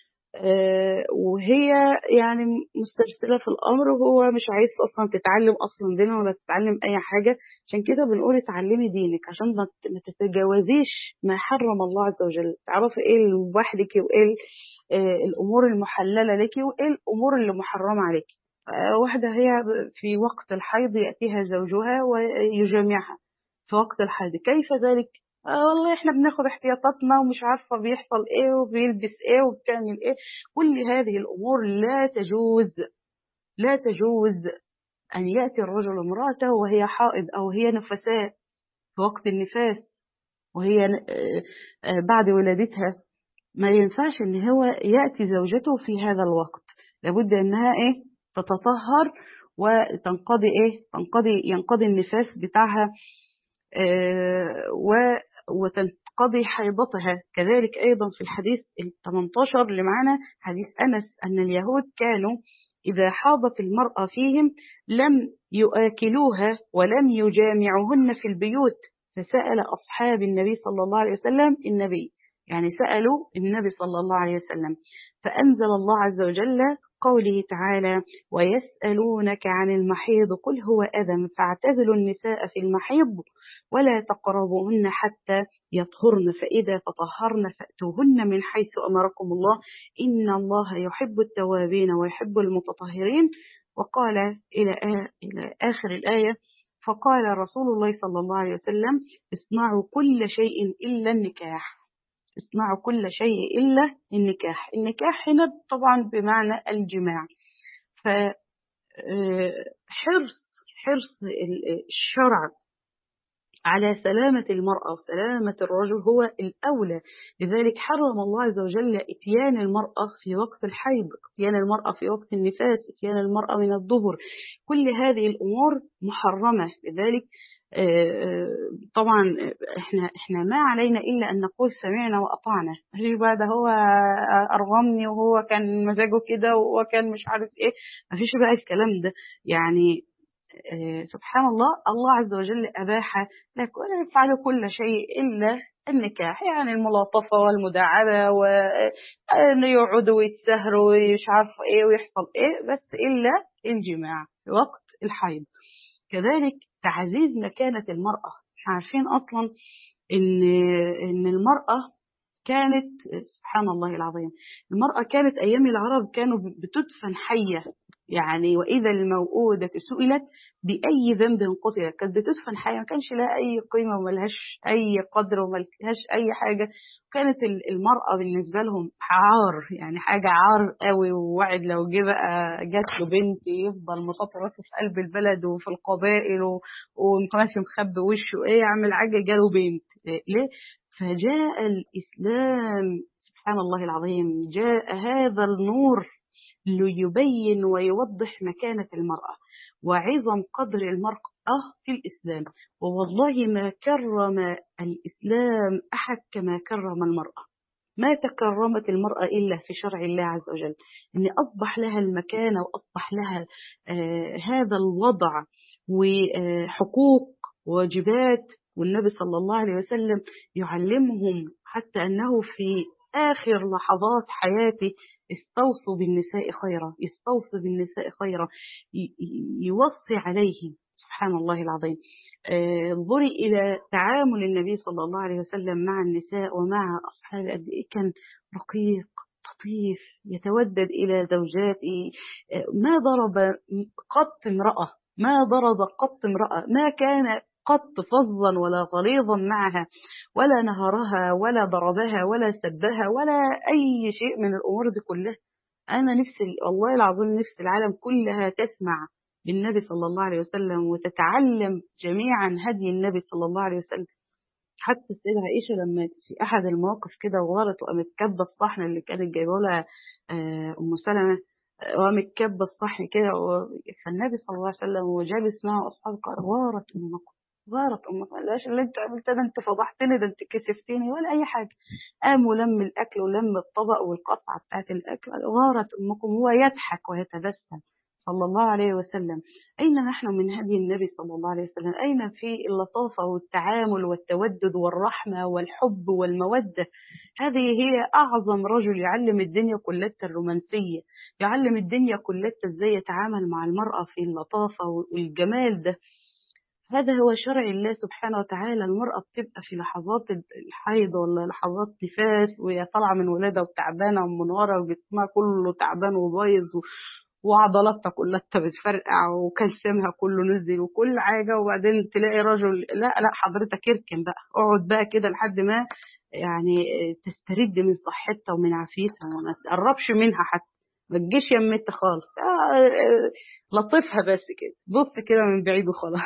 Speaker 1: وهي يعني مسترسلة في الأمر وهو مش عايز أصلا تتعلم أصلا دينه ولا تتعلم أي حاجة عشان كده بنقول اتعلمي دينك عشان ما تتجاوزيش ما حرم الله عز وجل تعرفي إيه المباح لك وإيه الأمور المحللة لك وإيه الأمور اللي محرمة عليك واحدة هي في وقت الحيض يأتيها زوجها ويجامعها في وقت الحيض كيف ذلك؟ آه والله احنا بناخد احتياطاتنا ومش عارفة بيحصل ايه وبيلبس ايه وبتعمل ايه كل هذه الامور لا تجوز لا تجوز ان يأتي الرجل امرأته وهي حائض او هي نفساء في وقت النفاس وهي بعد ولادتها ما ينفعش ان هو يأتي زوجته في هذا الوقت لابد انها ايه تتطهر وتنقضي ايه تنقضي ينقضي النفاس بتاعها و وتنقضي حيضتها كذلك أيضا في الحديث ال 18 اللي معنا حديث أنس أن اليهود كانوا إذا حاضت المرأة فيهم لم يآكلوها ولم يجامعوهن في البيوت فسأل أصحاب النبي صلى الله عليه وسلم النبي يعني سألوا النبي صلى الله عليه وسلم فأنزل الله عز وجل قوله تعالى ويسألونك عن المحيض قل هو أذى فاعتزلوا النساء في المحيض ولا تقربوهن حتى يطهرن فإذا تطهرن فأتوهن من حيث أمركم الله إن الله يحب التوابين ويحب المتطهرين وقال إلى, إلى آخر الآية فقال رسول الله صلى الله عليه وسلم اصنعوا كل شيء إلا النكاح اصنعوا كل شيء إلا النكاح النكاح هنا طبعا بمعنى الجماع فحرص حرص الشرع على سلامة المرأة وسلامة الرجل هو الأولى لذلك حرم الله عز وجل إتيان المرأة في وقت الحيض إتيان المرأة في وقت النفاس إتيان المرأة من الظهر كل هذه الأمور محرمة لذلك طبعا احنا احنا ما علينا الا ان نقول سمعنا واطعنا مفيش بقى ده هو ارغمني وهو كان مزاجه كده وهو كان مش عارف ايه مفيش بقى الكلام ده يعني سبحان الله الله عز وجل اباح لكم يفعل كل شيء الا النكاح يعني الملاطفة والمداعبة وأن يقعدوا ويتسهروا ومش عارف إيه ويحصل إيه بس إلا الجماع في وقت الحيض كذلك تعزيز مكانة المرأة عارفين أصلا إن إن المرأة كانت سبحان الله العظيم المرأة كانت أيام العرب كانوا بتدفن حية يعني وإذا الموءودة سئلت بأي ذنب قتلت كانت بتدفن حية ما كانش لها أي قيمة وملهاش أي قدر وملهاش أي حاجة كانت المرأة بالنسبة لهم عار يعني حاجة عار قوي ووعد لو جه بقى جات له بنت يفضل مطاط راسه في قلب البلد وفي القبائل وماشي مخبي وشه ايه يعمل حاجة جاله بنت ليه؟ فجاء الإسلام سبحان الله العظيم جاء هذا النور ليبين ويوضح مكانة المرأة وعظم قدر المرأة في الإسلام ووالله ما كرم الإسلام أحد كما كرم المرأة ما تكرمت المرأة إلا في شرع الله عز وجل أن أصبح لها المكانة وأصبح لها آه هذا الوضع وحقوق وواجبات والنبي صلى الله عليه وسلم يعلمهم حتى أنه في آخر لحظات حياته استوصوا بالنساء خيرا يستوصي بالنساء خيرا يوصي عليه سبحان الله العظيم انظري آه إلى تعامل النبي صلى الله عليه وسلم مع النساء ومع أصحابه قد إيه كان رقيق لطيف يتودد إلى زوجاته آه ما ضرب قط امرأة ما ضرب قط امرأة ما كان قط فظا ولا غليظا معها ولا نهرها ولا ضربها ولا سبها ولا أي شيء من الأمور دي كلها أنا نفسي والله العظيم نفسي العالم كلها تسمع بالنبي صلى الله عليه وسلم وتتعلم جميعا هدي النبي صلى الله عليه وسلم حتى السيدة عائشة لما في أحد المواقف كده وغلط وقامت كبة الصحن اللي كانت جايبه لها أم سلمة وقامت كبة الصحن كده فالنبي صلى الله عليه وسلم وجالس معه أصحابه قال غارت أمكم غارت امك ما قالهاش اللي انت عملته ده انت فضحتني ده انت كسفتني ولا اي حاجه قام ولم الاكل ولم الطبق والقصعه بتاعت الاكل غارت امكم هو يضحك ويتبسم صلى الله عليه وسلم أين نحن من هدي النبي صلى الله عليه وسلم أين في اللطافة والتعامل والتودد والرحمة والحب والمودة هذه هي أعظم رجل يعلم الدنيا كلها الرومانسية يعلم الدنيا كلها ازاي يتعامل مع المرأة في اللطافة والجمال ده هذا هو شرع الله سبحانه وتعالى المرأة بتبقى في لحظات الحيض ولا لحظات نفاس وهي طالعة من ولادها وتعبانة ومنهارة وجسمها كله تعبان وبايظ وعضلاتها كلها بتفرقع وكالسيمها كله نزل وكل حاجة وبعدين تلاقي رجل لا لا حضرتك اركن بقى اقعد بقى كده لحد ما يعني تسترد من صحتها ومن عافيتها وما تقربش منها حتى ما تجيش يمتها خالص آه لطفها بس كده بص كده من بعيد وخلاص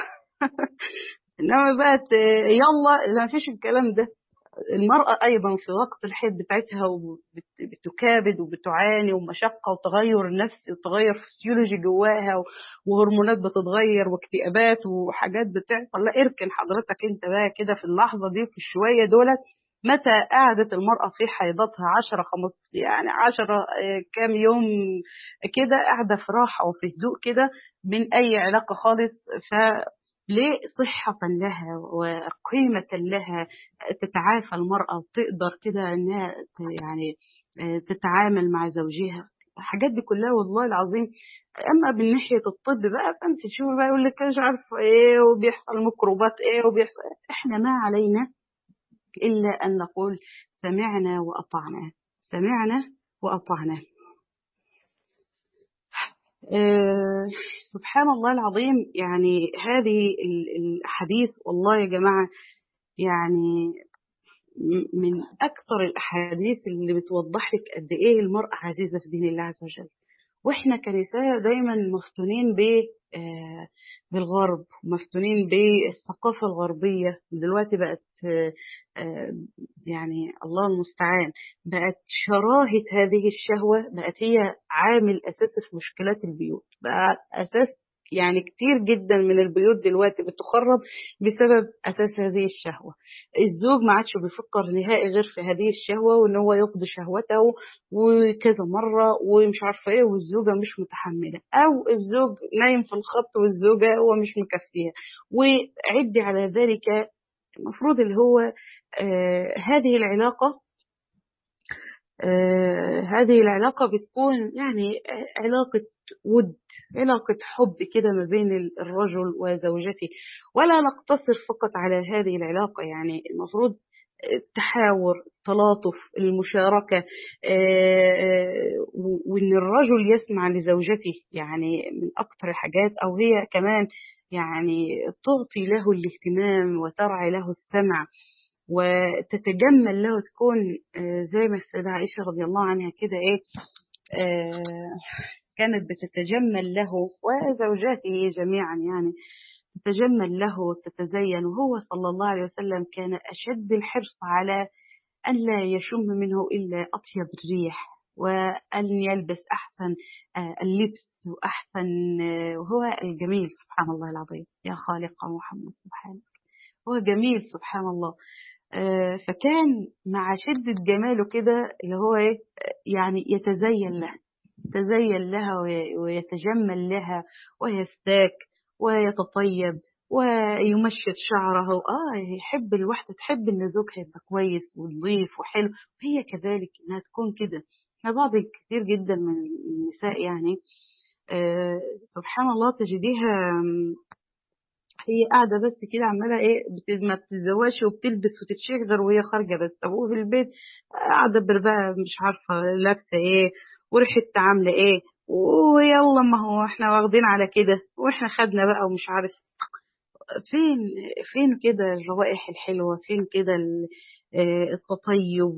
Speaker 1: انما بقى يلا ما فيش الكلام ده المرأة أيضا في وقت الحيض بتاعتها بتكابد وبتعاني ومشقة وتغير نفسي وتغير فسيولوجي جواها وهرمونات بتتغير واكتئابات وحاجات بتحصل لا اركن حضرتك انت بقى كده في اللحظة دي في الشوية دولت متى قعدت المرأة في حيضتها عشرة خمس يعني عشرة كام يوم كده قاعدة في راحة وفي هدوء كده من أي علاقة خالص ف ليه صحة لها وقيمة لها تتعافى المرأة وتقدر كده انها يعني تتعامل مع زوجها الحاجات دي كلها والله العظيم اما من ناحيه الطب بقى فانت تشوفي بقى يقول لك مش عارف ايه وبيحصل ميكروبات ايه وبيحصل احنا ما علينا الا ان نقول سمعنا واطعنا سمعنا واطعنا أه سبحان الله العظيم يعني هذه الأحاديث والله يا جماعة يعني من أكثر الأحاديث اللي بتوضح لك قد إيه المرأة عزيزة في دين الله عز وجل وإحنا كنساء دايما مفتونين ب بالغرب مفتونين بالثقافة الغربية دلوقتي بقت يعني الله المستعان بقت شراهة هذه الشهوة بقت هي عامل أساسي في مشكلات البيوت بقى أساس يعني كتير جدا من البيوت دلوقتي بتخرب بسبب اساس هذه الشهوه الزوج ما عادش بيفكر نهائي غير في هذه الشهوه وان هو يقضي شهوته وكذا مره ومش عارفه ايه والزوجه مش متحمله او الزوج نايم في الخط والزوجه هو مش مكفيها وعدي على ذلك المفروض اللي هو آه هذه العلاقه آه هذه العلاقة بتكون يعني علاقة ود علاقة حب كده ما بين الرجل وزوجته ولا نقتصر فقط على هذه العلاقة يعني المفروض التحاور التلاطف المشاركة وإن الرجل يسمع لزوجته يعني من أكثر الحاجات أو هي كمان يعني تعطي له الاهتمام وترعى له السمع وتتجمل له تكون زي ما السيدة عائشة رضي الله عنها كده إيه كانت بتتجمل له وزوجاته جميعا يعني تتجمل له وتتزين وهو صلى الله عليه وسلم كان أشد الحرص على أن لا يشم منه إلا أطيب الريح وأن يلبس أحسن اللبس وأحسن وهو الجميل سبحان الله العظيم يا خالق محمد سبحانه هو جميل سبحان الله فكان مع شدة جماله كده اللي هو إيه يعني يتزين له يتزين لها ويتجمل لها ويستاك ويتطيب ويمشط شعره اه يحب الواحدة تحب ان زوجها يبقى كويس ونظيف وحلو وهي كذلك انها تكون كده بعض كثير جدا من النساء يعني آه سبحان الله تجديها هي قاعدة بس كده عمالة ايه ما بتتزوجش وبتلبس وتتشغل وهي خارجة بس طب في البيت قاعدة بربقة مش عارفة لابسة ايه وريحتها عاملة ايه ويلا ما هو احنا واخدين على كده واحنا خدنا بقى ومش عارف فين فين كده الروائح الحلوة فين كده التطيب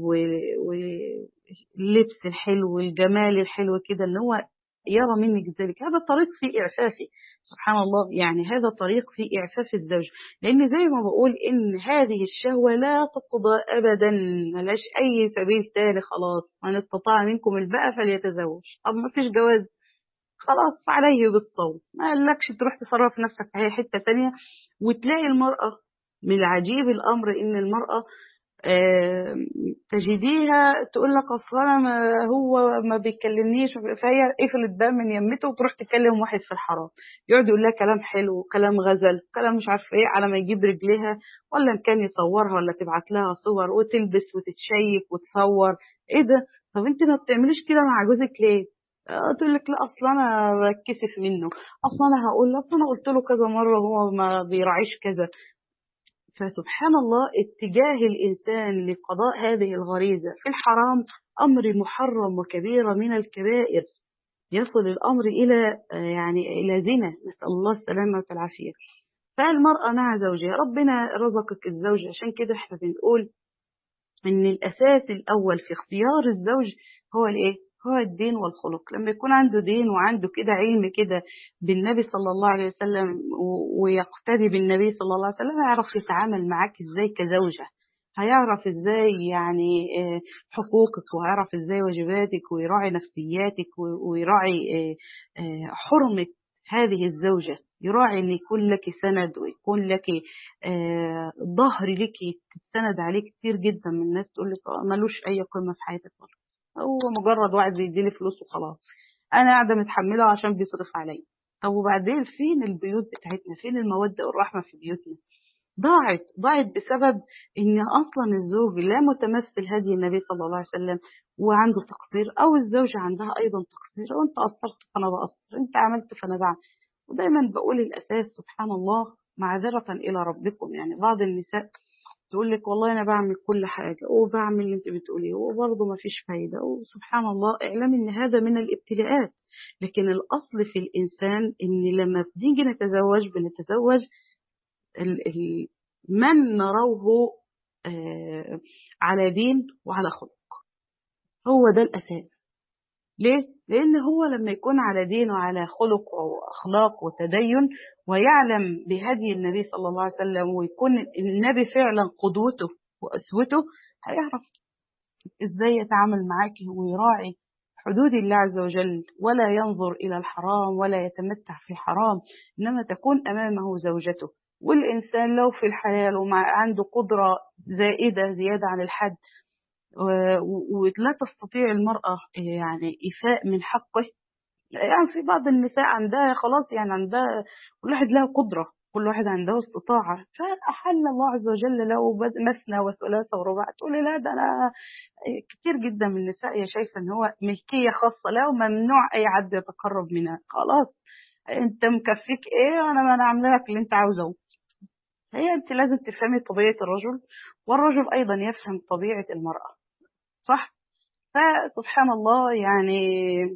Speaker 1: واللبس الحلو والجمال الحلو كده ان هو يرى منك ذلك هذا طريق في إعفافي سبحان الله يعني هذا طريق في إعفاف الزوج لأن زي ما بقول إن هذه الشهوة لا تقضى أبدا ملاش أي سبيل تاني خلاص من استطاع منكم الباء فليتزوج طب ما فيش جواز خلاص عليه بالصوم ما قالكش تروح تصرف نفسك في أي حتة تانية وتلاقي المرأة من العجيب الأمر إن المرأة آه تجديها تقول لك اصلا ما هو ما بيكلمنيش فهي قفلت بقى من يمته وتروح تكلم واحد في الحرام يقعد يقول لها كلام حلو كلام غزل كلام مش عارفه ايه على ما يجيب رجليها ولا ان كان يصورها ولا تبعت لها صور وتلبس وتتشيك وتصور ايه ده طب انت ما بتعمليش كده مع جوزك ليه تقول لك لا اصلا انا بتكسف منه اصلا انا هقول اصلا انا قلت له كذا مره وهو ما بيراعيش كذا فسبحان الله اتجاه الإنسان لقضاء هذه الغريزة في الحرام أمر محرم وكبيرة من الكبائر يصل الأمر إلى يعني إلى زنا نسأل الله السلامة والعافية فالمرأة مع زوجها ربنا رزقك الزوج عشان كده احنا بنقول إن الأساس الأول في اختيار الزوج هو الإيه؟ هو الدين والخلق لما يكون عنده دين وعنده كده علم كده بالنبي صلى الله عليه وسلم ويقتدي بالنبي صلى الله عليه وسلم هيعرف يتعامل معاك ازاي كزوجة هيعرف ازاي يعني حقوقك وهيعرف ازاي واجباتك ويراعي نفسياتك ويراعي حرمة هذه الزوجة يراعي ان يكون لك سند ويكون لك ظهر لك تتسند عليه كتير جدا من الناس تقول لك ملوش اي قيمة في حياتك خالص هو مجرد واحد بيديلي فلوس وخلاص انا قاعده متحمله عشان بيصرف عليا طب وبعدين فين البيوت بتاعتنا فين الموده والرحمه في بيوتنا ضاعت ضاعت بسبب ان اصلا الزوج لا متمثل هدي النبي صلى الله عليه وسلم وعنده تقصير او الزوجه عندها ايضا تقصير وانت قصرت فانا بقصر انت عملت فانا بعمل ودايما بقول الاساس سبحان الله معذره الى ربكم يعني بعض النساء تقول لك والله انا بعمل كل حاجه وبعمل اللي انت بتقوليه وبرضه ما فيش فايده وسبحان الله اعلم ان هذا من الابتلاءات لكن الاصل في الانسان ان لما بنيجي نتزوج بنتزوج ال ال من نروه آه على دين وعلى خلق هو ده الاساس ليه؟ لأن هو لما يكون على دين وعلى خلق وأخلاق وتدين ويعلم بهدي النبي صلى الله عليه وسلم ويكون النبي فعلا قدوته وأسوته هيعرف إزاي يتعامل معاك ويراعي حدود الله عز وجل ولا ينظر إلى الحرام ولا يتمتع في حرام إنما تكون أمامه زوجته والإنسان لو في الحلال ومع عنده قدرة زائدة زيادة عن الحد ولا تستطيع المرأة يعني إيفاء من حقه يعني في بعض النساء عندها خلاص يعني عندها كل واحد له قدرة كل واحد عنده استطاعة فأحل الله عز وجل له مثنى وثلاثة ورباع تقول لي لا ده أنا كتير جدا من النساء هي شايفة إن هو ملكية خاصة له وممنوع أي حد يتقرب منها خلاص أنت مكفيك إيه أنا ما أنا عاملة لك اللي أنت عاوزه هي أنت لازم تفهمي طبيعة الرجل والرجل أيضا يفهم طبيعة المرأة صح فسبحان الله يعني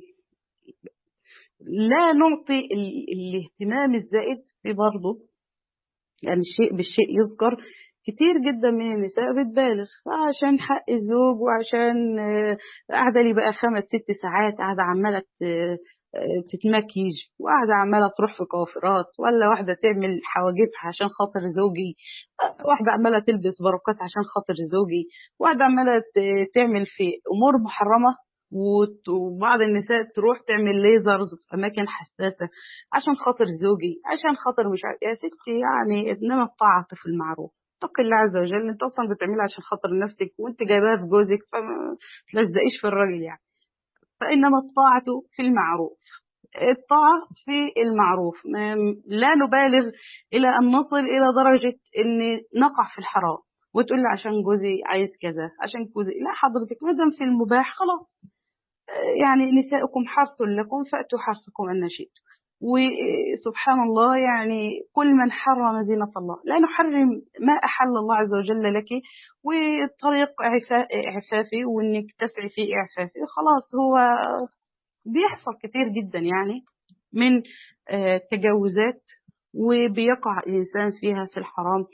Speaker 1: لا نعطي ال- الاهتمام الزائد في برضه يعني الشيء بالشيء يذكر كتير جدا من النساء بتبالغ عشان حق الزوج وعشان آه، قاعدة لي بقى خمس ست ساعات قاعدة عمالة ت- آه، تتمكيج وقاعدة عمالة تروح في كوافرات ولا واحدة تعمل حواجبها عشان خاطر زوجي آه، واحدة عمالة تلبس باروكات عشان خاطر زوجي واحدة عمالة ت- تعمل في أمور محرمة وت- وبعض النساء تروح تعمل ليزرز في أماكن حساسة عشان خاطر زوجي عشان خاطر مش عارف يا ستي يعني انما الطاعة في المعروف اتقي الله عز وجل انت اصلا بتعملها عشان خاطر نفسك وانت جايباها في جوزك فما تلزقيش في الراجل يعني فانما الطاعة في المعروف الطاعة في المعروف ما- لا نبالغ إلى أن نصل إلى درجة أن نقع في الحرام وتقول لي عشان جوزي عايز كذا عشان جوزي لا حضرتك ما دام في المباح خلاص يعني نساؤكم حرث لكم فأتوا حرثكم أن شئتم وسبحان الله يعني كل من حرم زينة الله لا نحرم ما أحل الله عز وجل لك وطريق عفا- عفافي وإنك تسعي في إعفافي خلاص هو بيحصل كتير جدا يعني من آه، تجاوزات وبيقع الإنسان فيها في الحرام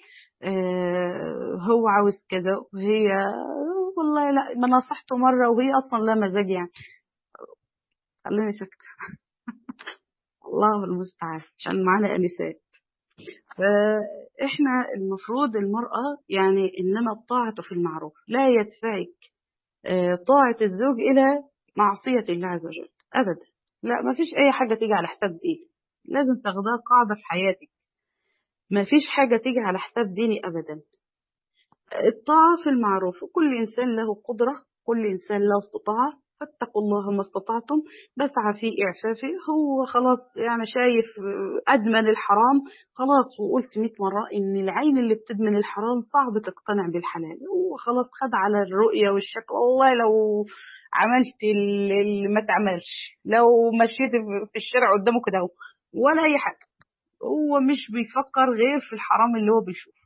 Speaker 1: آه، هو عاوز كذا وهي والله لا ما نصحته مرة وهي أصلا لا مزاج يعني خليني ساكتة الله المستعان عشان معانا أنسات فإحنا المفروض المرأة يعني إنما الطاعة في المعروف لا يدفعك آه، طاعة الزوج إلى معصية الله عز وجل أبدا لا ما فيش أي حاجة تيجي على حساب دينك لازم تاخدها قاعدة في حياتك ما فيش حاجة تيجي على حساب ديني أبدا الطاعة في المعروف وكل إنسان له قدرة كل إنسان له استطاعة فاتقوا الله ما استطعتم بسعى في إعفافه هو خلاص يعني شايف أدمن الحرام خلاص وقلت 100 مرة إن العين اللي بتدمن الحرام صعب تقتنع بالحلال هو خلاص خد على الرؤية والشكل والله لو عملت اللي ما تعملش لو مشيت في الشارع قدامه كده أهو، ولا أي حاجة هو مش بيفكر غير في الحرام اللي هو بيشوفه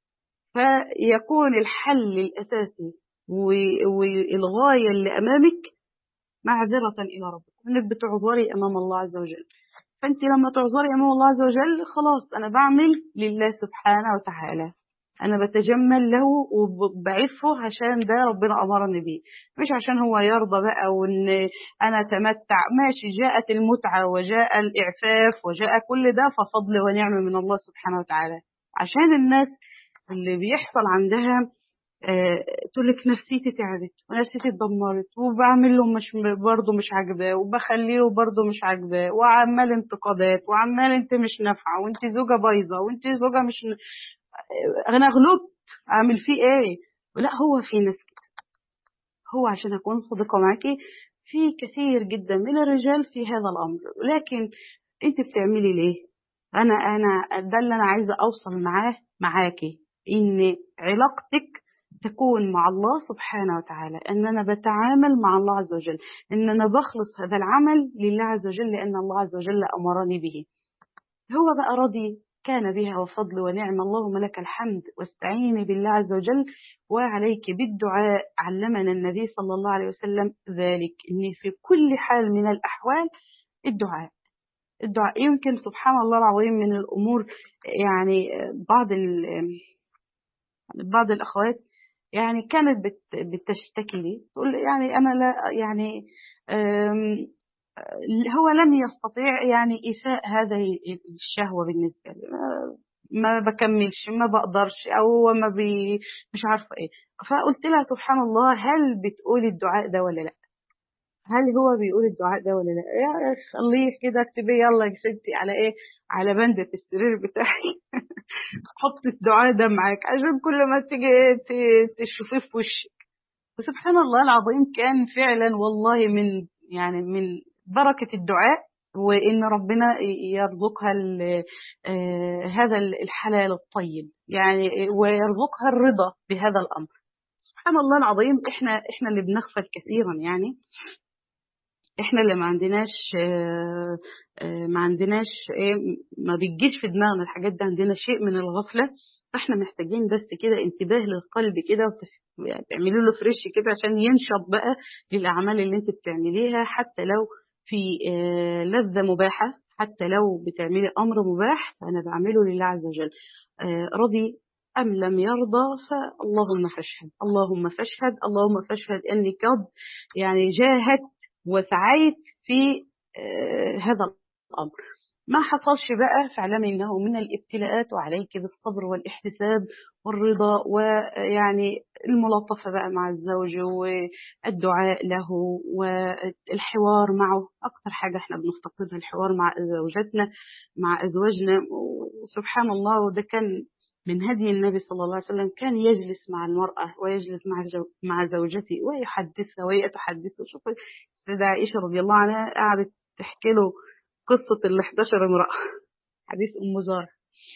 Speaker 1: فيكون الحل الأساسي و- والغاية اللي أمامك معذرة إلى ربك إنك بتعذري أمام الله عز وجل فأنت لما تعذري أمام الله عز وجل خلاص أنا بعمل لله سبحانه وتعالى أنا بتجمل له وبعفه عشان ده ربنا أمرني بيه مش عشان هو يرضى بقى وإن أنا أتمتع ماشي جاءت المتعة وجاء الإعفاف وجاء كل ده ففضل ونعمة من الله سبحانه وتعالى عشان الناس اللي بيحصل عندها آه، تقول لك نفسيتي تعبت ونفسيتي اتدمرت وبعمل له مش برضه مش عاجباه وبخليه له برضه مش عاجباه وعمال انتقادات وعمال انت مش نافعه وانت زوجه بايظه وانت زوجه مش ن- آه، انا غلطت اعمل فيه ايه لا هو في ناس كده هو عشان اكون صادقه معاكي في كثير جدا من الرجال في هذا الامر لكن انت بتعملي ليه انا انا ده اللي انا عايزه اوصل معاه معاكي ان علاقتك تكون مع الله سبحانه وتعالى ان انا بتعامل مع الله عز وجل ان انا بخلص هذا العمل لله عز وجل لان الله عز وجل امرني به هو بقى راضي كان بها وفضل ونعم اللهم لك الحمد واستعيني بالله عز وجل وعليك بالدعاء علمنا النبي صلى الله عليه وسلم ذلك ان في كل حال من الاحوال الدعاء الدعاء يمكن سبحان الله العظيم من الامور يعني بعض ال- بعض الاخوات يعني كانت بت- بتشتكي لي تقول يعني انا لا يعني أم، هو لم يستطيع يعني إيفاء هذه الشهوة بالنسبة لي ما- ما بكملش ما بقدرش أو هو ما بي مش عارفة إيه فقلت لها سبحان الله هل بتقولي الدعاء ده ولا لا هل هو بيقول الدعاء ده ولا لا يا خليه كده اكتبي يلا يا ستي على ايه على بندة السرير بتاعي حط الدعاء ده معاك عشان كل ما تيجي إيه ت- تشوفيه في وشك وسبحان الله العظيم كان فعلا والله من يعني من بركة الدعاء وإن ربنا يرزقها ال- آه، هذا الحلال الطيب يعني ويرزقها الرضا بهذا الأمر سبحان الله العظيم احنا احنا اللي بنغفل كثيرا يعني احنا اللي ما عندناش آه، آه، ما عندناش ايه ما بيجيش في دماغنا الحاجات دي عندنا شيء من الغفلة فاحنا محتاجين بس كده انتباه للقلب كده وتف- يعني تعملي له فريش كده عشان ينشط بقى للأعمال اللي انت بتعمليها حتى لو في آه، لذة مباحة حتى لو بتعملي أمر مباح فأنا بعمله لله عز وجل آه، رضي أم لم يرضى فاللهم فاشهد اللهم فاشهد اللهم فاشهد أني قد يعني جاهدت وسعيت في آه، هذا الأمر ما حصلش بقى فاعلمي انه من الابتلاءات وعليك بالصبر والاحتساب والرضا ويعني الملاطفة بقى مع الزوج والدعاء له والحوار معه أكثر حاجة احنا بنفتقدها الحوار مع زوجاتنا مع أزواجنا وسبحان الله وده كان من هدي النبي صلى الله عليه وسلم كان يجلس مع المرأة ويجلس مع جو مع زوجته ويحدثها وهي تحدثه شوف السيدة عائشة رضي الله عنها قعدت تحكي له قصة ال 11 امرأة حديث أم زار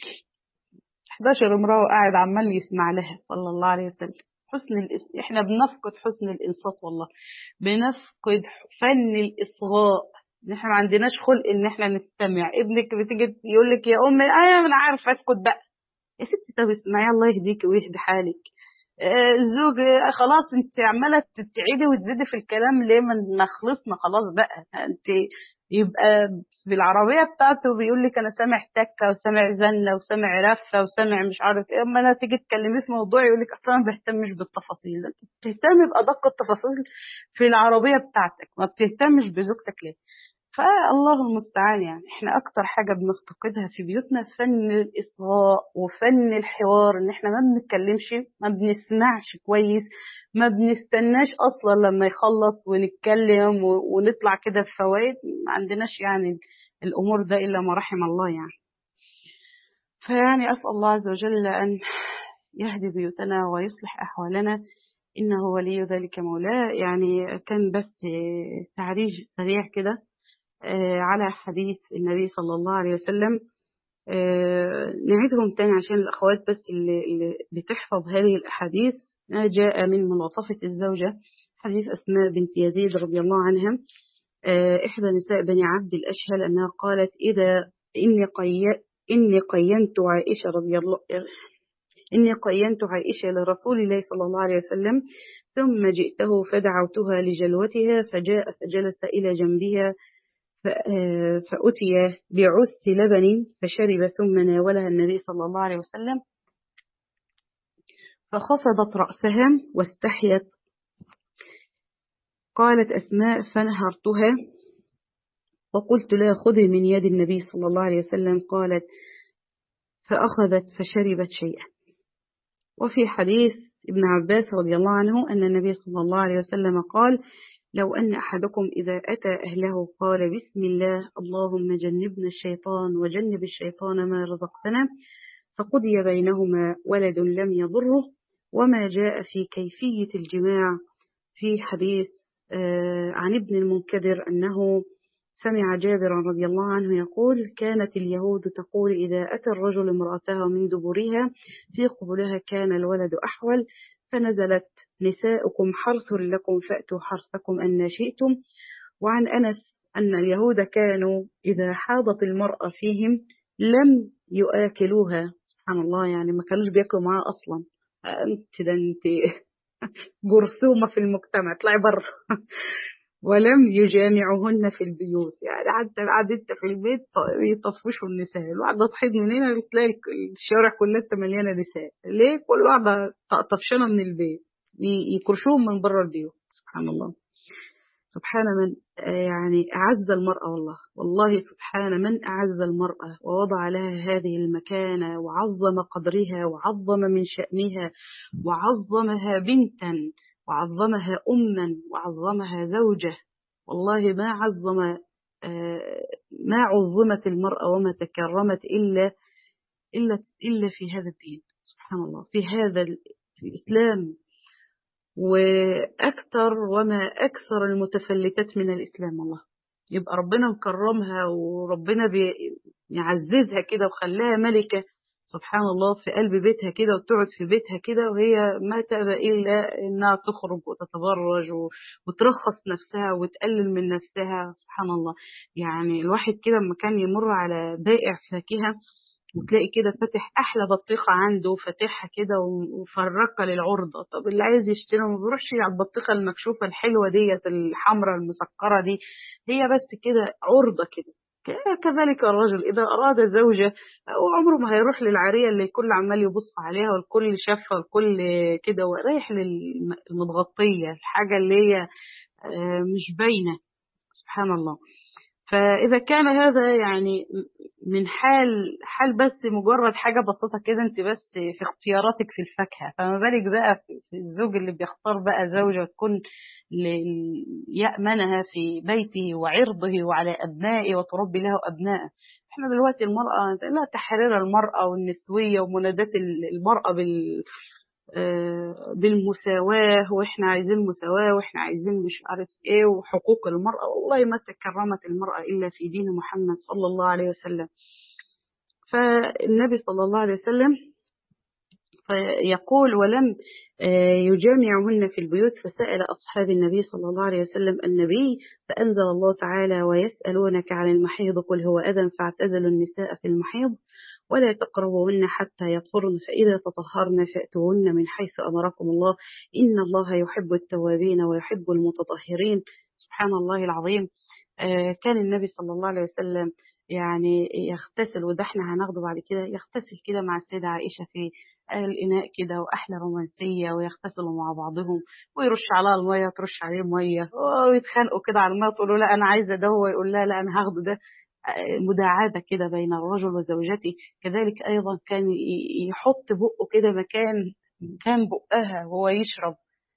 Speaker 1: 11 امرأة وقاعد عمال يسمع لها صلى الله عليه وسلم حسن الإس... احنا بنفقد حسن الانصات والله بنفقد فن الاصغاء ان احنا ما عندناش خلق ان احنا نستمع ابنك بتيجي يقول لك يا امي انا انا عارفه اسكت بقى يا ستي طب اسمعي الله يهديك ويهدي حالك آه، الزوج آه، خلاص انت عماله تعيدي وتزيدي في الكلام ليه ما ما خلصنا خلاص بقى انت يبقى بالعربيه بتاعته بيقول لك انا سامع تكه وسامع زنه وسامع رفه وسامع مش عارف ايه اما انا تيجي تكلميه في موضوع يقول لك اصلا ما بهتمش بالتفاصيل انت بتهتمي بادق التفاصيل في العربيه بتاعتك ما بتهتمش بزوجتك ليه فالله المستعان يعني احنا اكتر حاجة بنفتقدها في بيوتنا فن الاصغاء وفن الحوار ان احنا ما بنتكلمش ما بنسمعش كويس ما بنستناش اصلا لما يخلص ونتكلم و- ونطلع كده بفوائد ما عندناش يعني الامور ده الا ما رحم الله يعني فيعني اسال الله عز وجل ان يهدي بيوتنا ويصلح احوالنا انه ولي ذلك مولاه يعني كان بس تعريج سريع كده آه، على حديث النبي صلى الله عليه وسلم آه، نعيدهم تاني عشان الأخوات بس اللي, اللي بتحفظ هذه الأحاديث ما جاء من ملاطفة الزوجة حديث أسماء بنت يزيد رضي الله عنها آه، إحدى نساء بني عبد الأشهل أنها قالت إذا إني قي إني قينت عائشة رضي الله إني قينت عائشة لرسول الله صلى الله عليه وسلم ثم جئته فدعوتها لجلوتها فجاء فجلس إلى جنبها ف- آه، فأتي بعس لبن فشرب ثم ناولها النبي صلى الله عليه وسلم فخفضت رأسها واستحيت قالت أسماء فنهرتها وقلت لا خذي من يد النبي صلى الله عليه وسلم قالت فأخذت فشربت شيئا وفي حديث ابن عباس رضي الله عنه أن النبي صلى الله عليه وسلم قال لو أن أحدكم إذا أتى أهله قال بسم الله اللهم جنبنا الشيطان وجنب الشيطان ما رزقتنا فقضي بينهما ولد لم يضره وما جاء في كيفية الجماع في حديث آه، عن ابن المنكدر أنه سمع جابرا رضي الله عنه يقول كانت اليهود تقول إذا أتى الرجل امرأته من دبرها في قبلها كان الولد أحول فنزلت نساؤكم حرث لكم فأتوا حرثكم أن شئتم وعن أنس أن اليهود كانوا إذا حاضت المرأة فيهم لم يآكلوها سبحان الله يعني ما كانوش بياكلوا معاها أصلا أنت ده أنت جرثومة في المجتمع اطلعي بره ولم يجامعهن في البيوت يعني حتى قعدت في البيت يطفشوا النساء الواحدة تحيض من هنا بتلاقي الشوارع كلها مليانة نساء ليه كل واحدة طفشانة من البيت ي- يكرشوهم من بره البيوت سبحان الله سبحان من آه، يعني أعز المرأة والله والله سبحان من أعز المرأة ووضع لها هذه المكانة وعظم قدرها وعظم من شأنها وعظمها بنتا وعظمها أما وعظمها زوجة والله ما عظم آه، ما عظمت المرأة وما تكرمت إلا إلا إلا في هذا الدين سبحان الله في هذا ال- في الإسلام وأكثر وما أكثر المتفلتات من الإسلام والله يبقى ربنا مكرمها وربنا بيعززها كده وخلاها ملكة سبحان الله في قلب بيتها كده وتقعد في بيتها كده وهي ما تأبى إلا إنها تخرج وتتبرج و- وترخص نفسها وتقلل من نفسها سبحان الله يعني الواحد كده لما كان يمر على بائع فاكهة وتلاقي كده فاتح احلى بطيخه عنده فاتحها كده وفرقه للعرضه طب اللي عايز يشتري ما بيروحش على البطيخه المكشوفه الحلوه ديت الحمراء المسكره دي هي بس كده عرضه كده كذلك الرجل إذا أراد زوجة عمره ما هيروح للعارية اللي الكل عمال يبص عليها والكل شافها والكل كده ورايح للمتغطية الحاجة اللي هي مش باينة سبحان الله فإذا كان هذا يعني من حال حال بس مجرد حاجة بسيطة كده أنت بس في اختياراتك في الفاكهة فما بالك بقى في الزوج اللي بيختار بقى زوجة تكون يأمنها في بيته وعرضه وعلى أبنائه وتربي له أبنائه احنا دلوقتي المرأة لا تحرير المرأة والنسوية ومنادات المرأة بال بالمساواة واحنا عايزين مساواة واحنا عايزين مش عارف ايه وحقوق المرأة والله ما تكرمت المرأة إلا في دين محمد صلى الله عليه وسلم فالنبي صلى الله عليه وسلم يقول ولم يجامعهن في البيوت فسأل أصحاب النبي صلى الله عليه وسلم النبي فأنزل الله تعالى ويسألونك عن المحيض قل هو أذى فاعتزلوا النساء في المحيض ولا تقربوهن حتى يطهرن فإذا تطهرن فأتوهن من حيث أمركم الله إن الله يحب التوابين ويحب المتطهرين سبحان الله العظيم كان النبي صلى الله عليه وسلم يعني يغتسل وده احنا هناخده بعد كده يغتسل كده مع السيدة عائشة في الإناء كده وأحلى رومانسية ويغتسلوا مع بعضهم ويرش عليها المية ترش عليه مية ويتخانقوا كده على المية تقول له لا أنا عايزة ده هو يقول لا لا أنا هاخده ده مداعبة كده بين الرجل وزوجته كذلك أيضا كان يحط بقه كده مكان مكان بقها وهو يشرب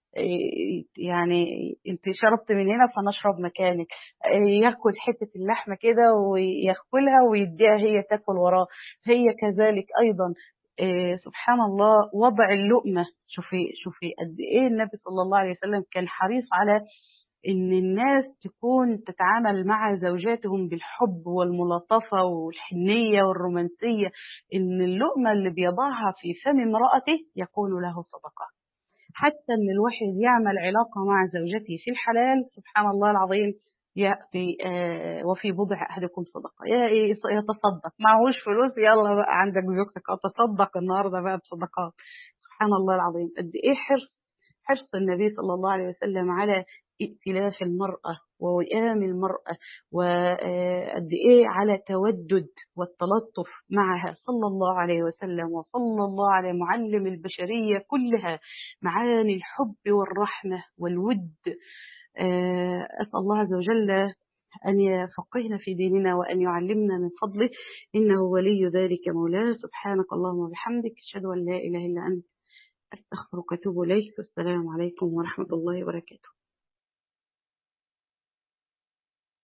Speaker 1: يعني انت شربت من هنا فانا اشرب مكانك ياكل حته اللحمه كده وياكلها ويديها هي تاكل وراه هي كذلك ايضا سبحان الله وضع اللقمه شوفي شوفي قد ايه النبي صلى الله عليه وسلم كان حريص على ان الناس تكون تتعامل مع زوجاتهم بالحب والملاطفه والحنيه والرومانسيه ان اللقمه اللي بيضعها في فم امراته يكون له صدقه حتى ان الواحد يعمل علاقه مع زوجته في الحلال سبحان الله العظيم ياتي آه وفي بضع احدكم صدقه يا ايه يتصدق معهوش فلوس يلا بقى عندك زوجتك اتصدق النهارده بقى بصدقات سبحان الله العظيم قد ايه حرص حرص النبي صلى الله عليه وسلم على ائتلاف المرأة ووئام المرأة وقد إيه على تودد والتلطف معها صلى الله عليه وسلم وصلى الله على معلم البشرية كلها معاني الحب والرحمة والود أسأل الله عز وجل أن يفقهنا في ديننا وأن يعلمنا من فضله إنه ولي ذلك مولاه سبحانك اللهم وبحمدك أشهد أن لا إله إلا أنت أستغفرك وأتوب إليك والسلام عليكم ورحمة الله وبركاته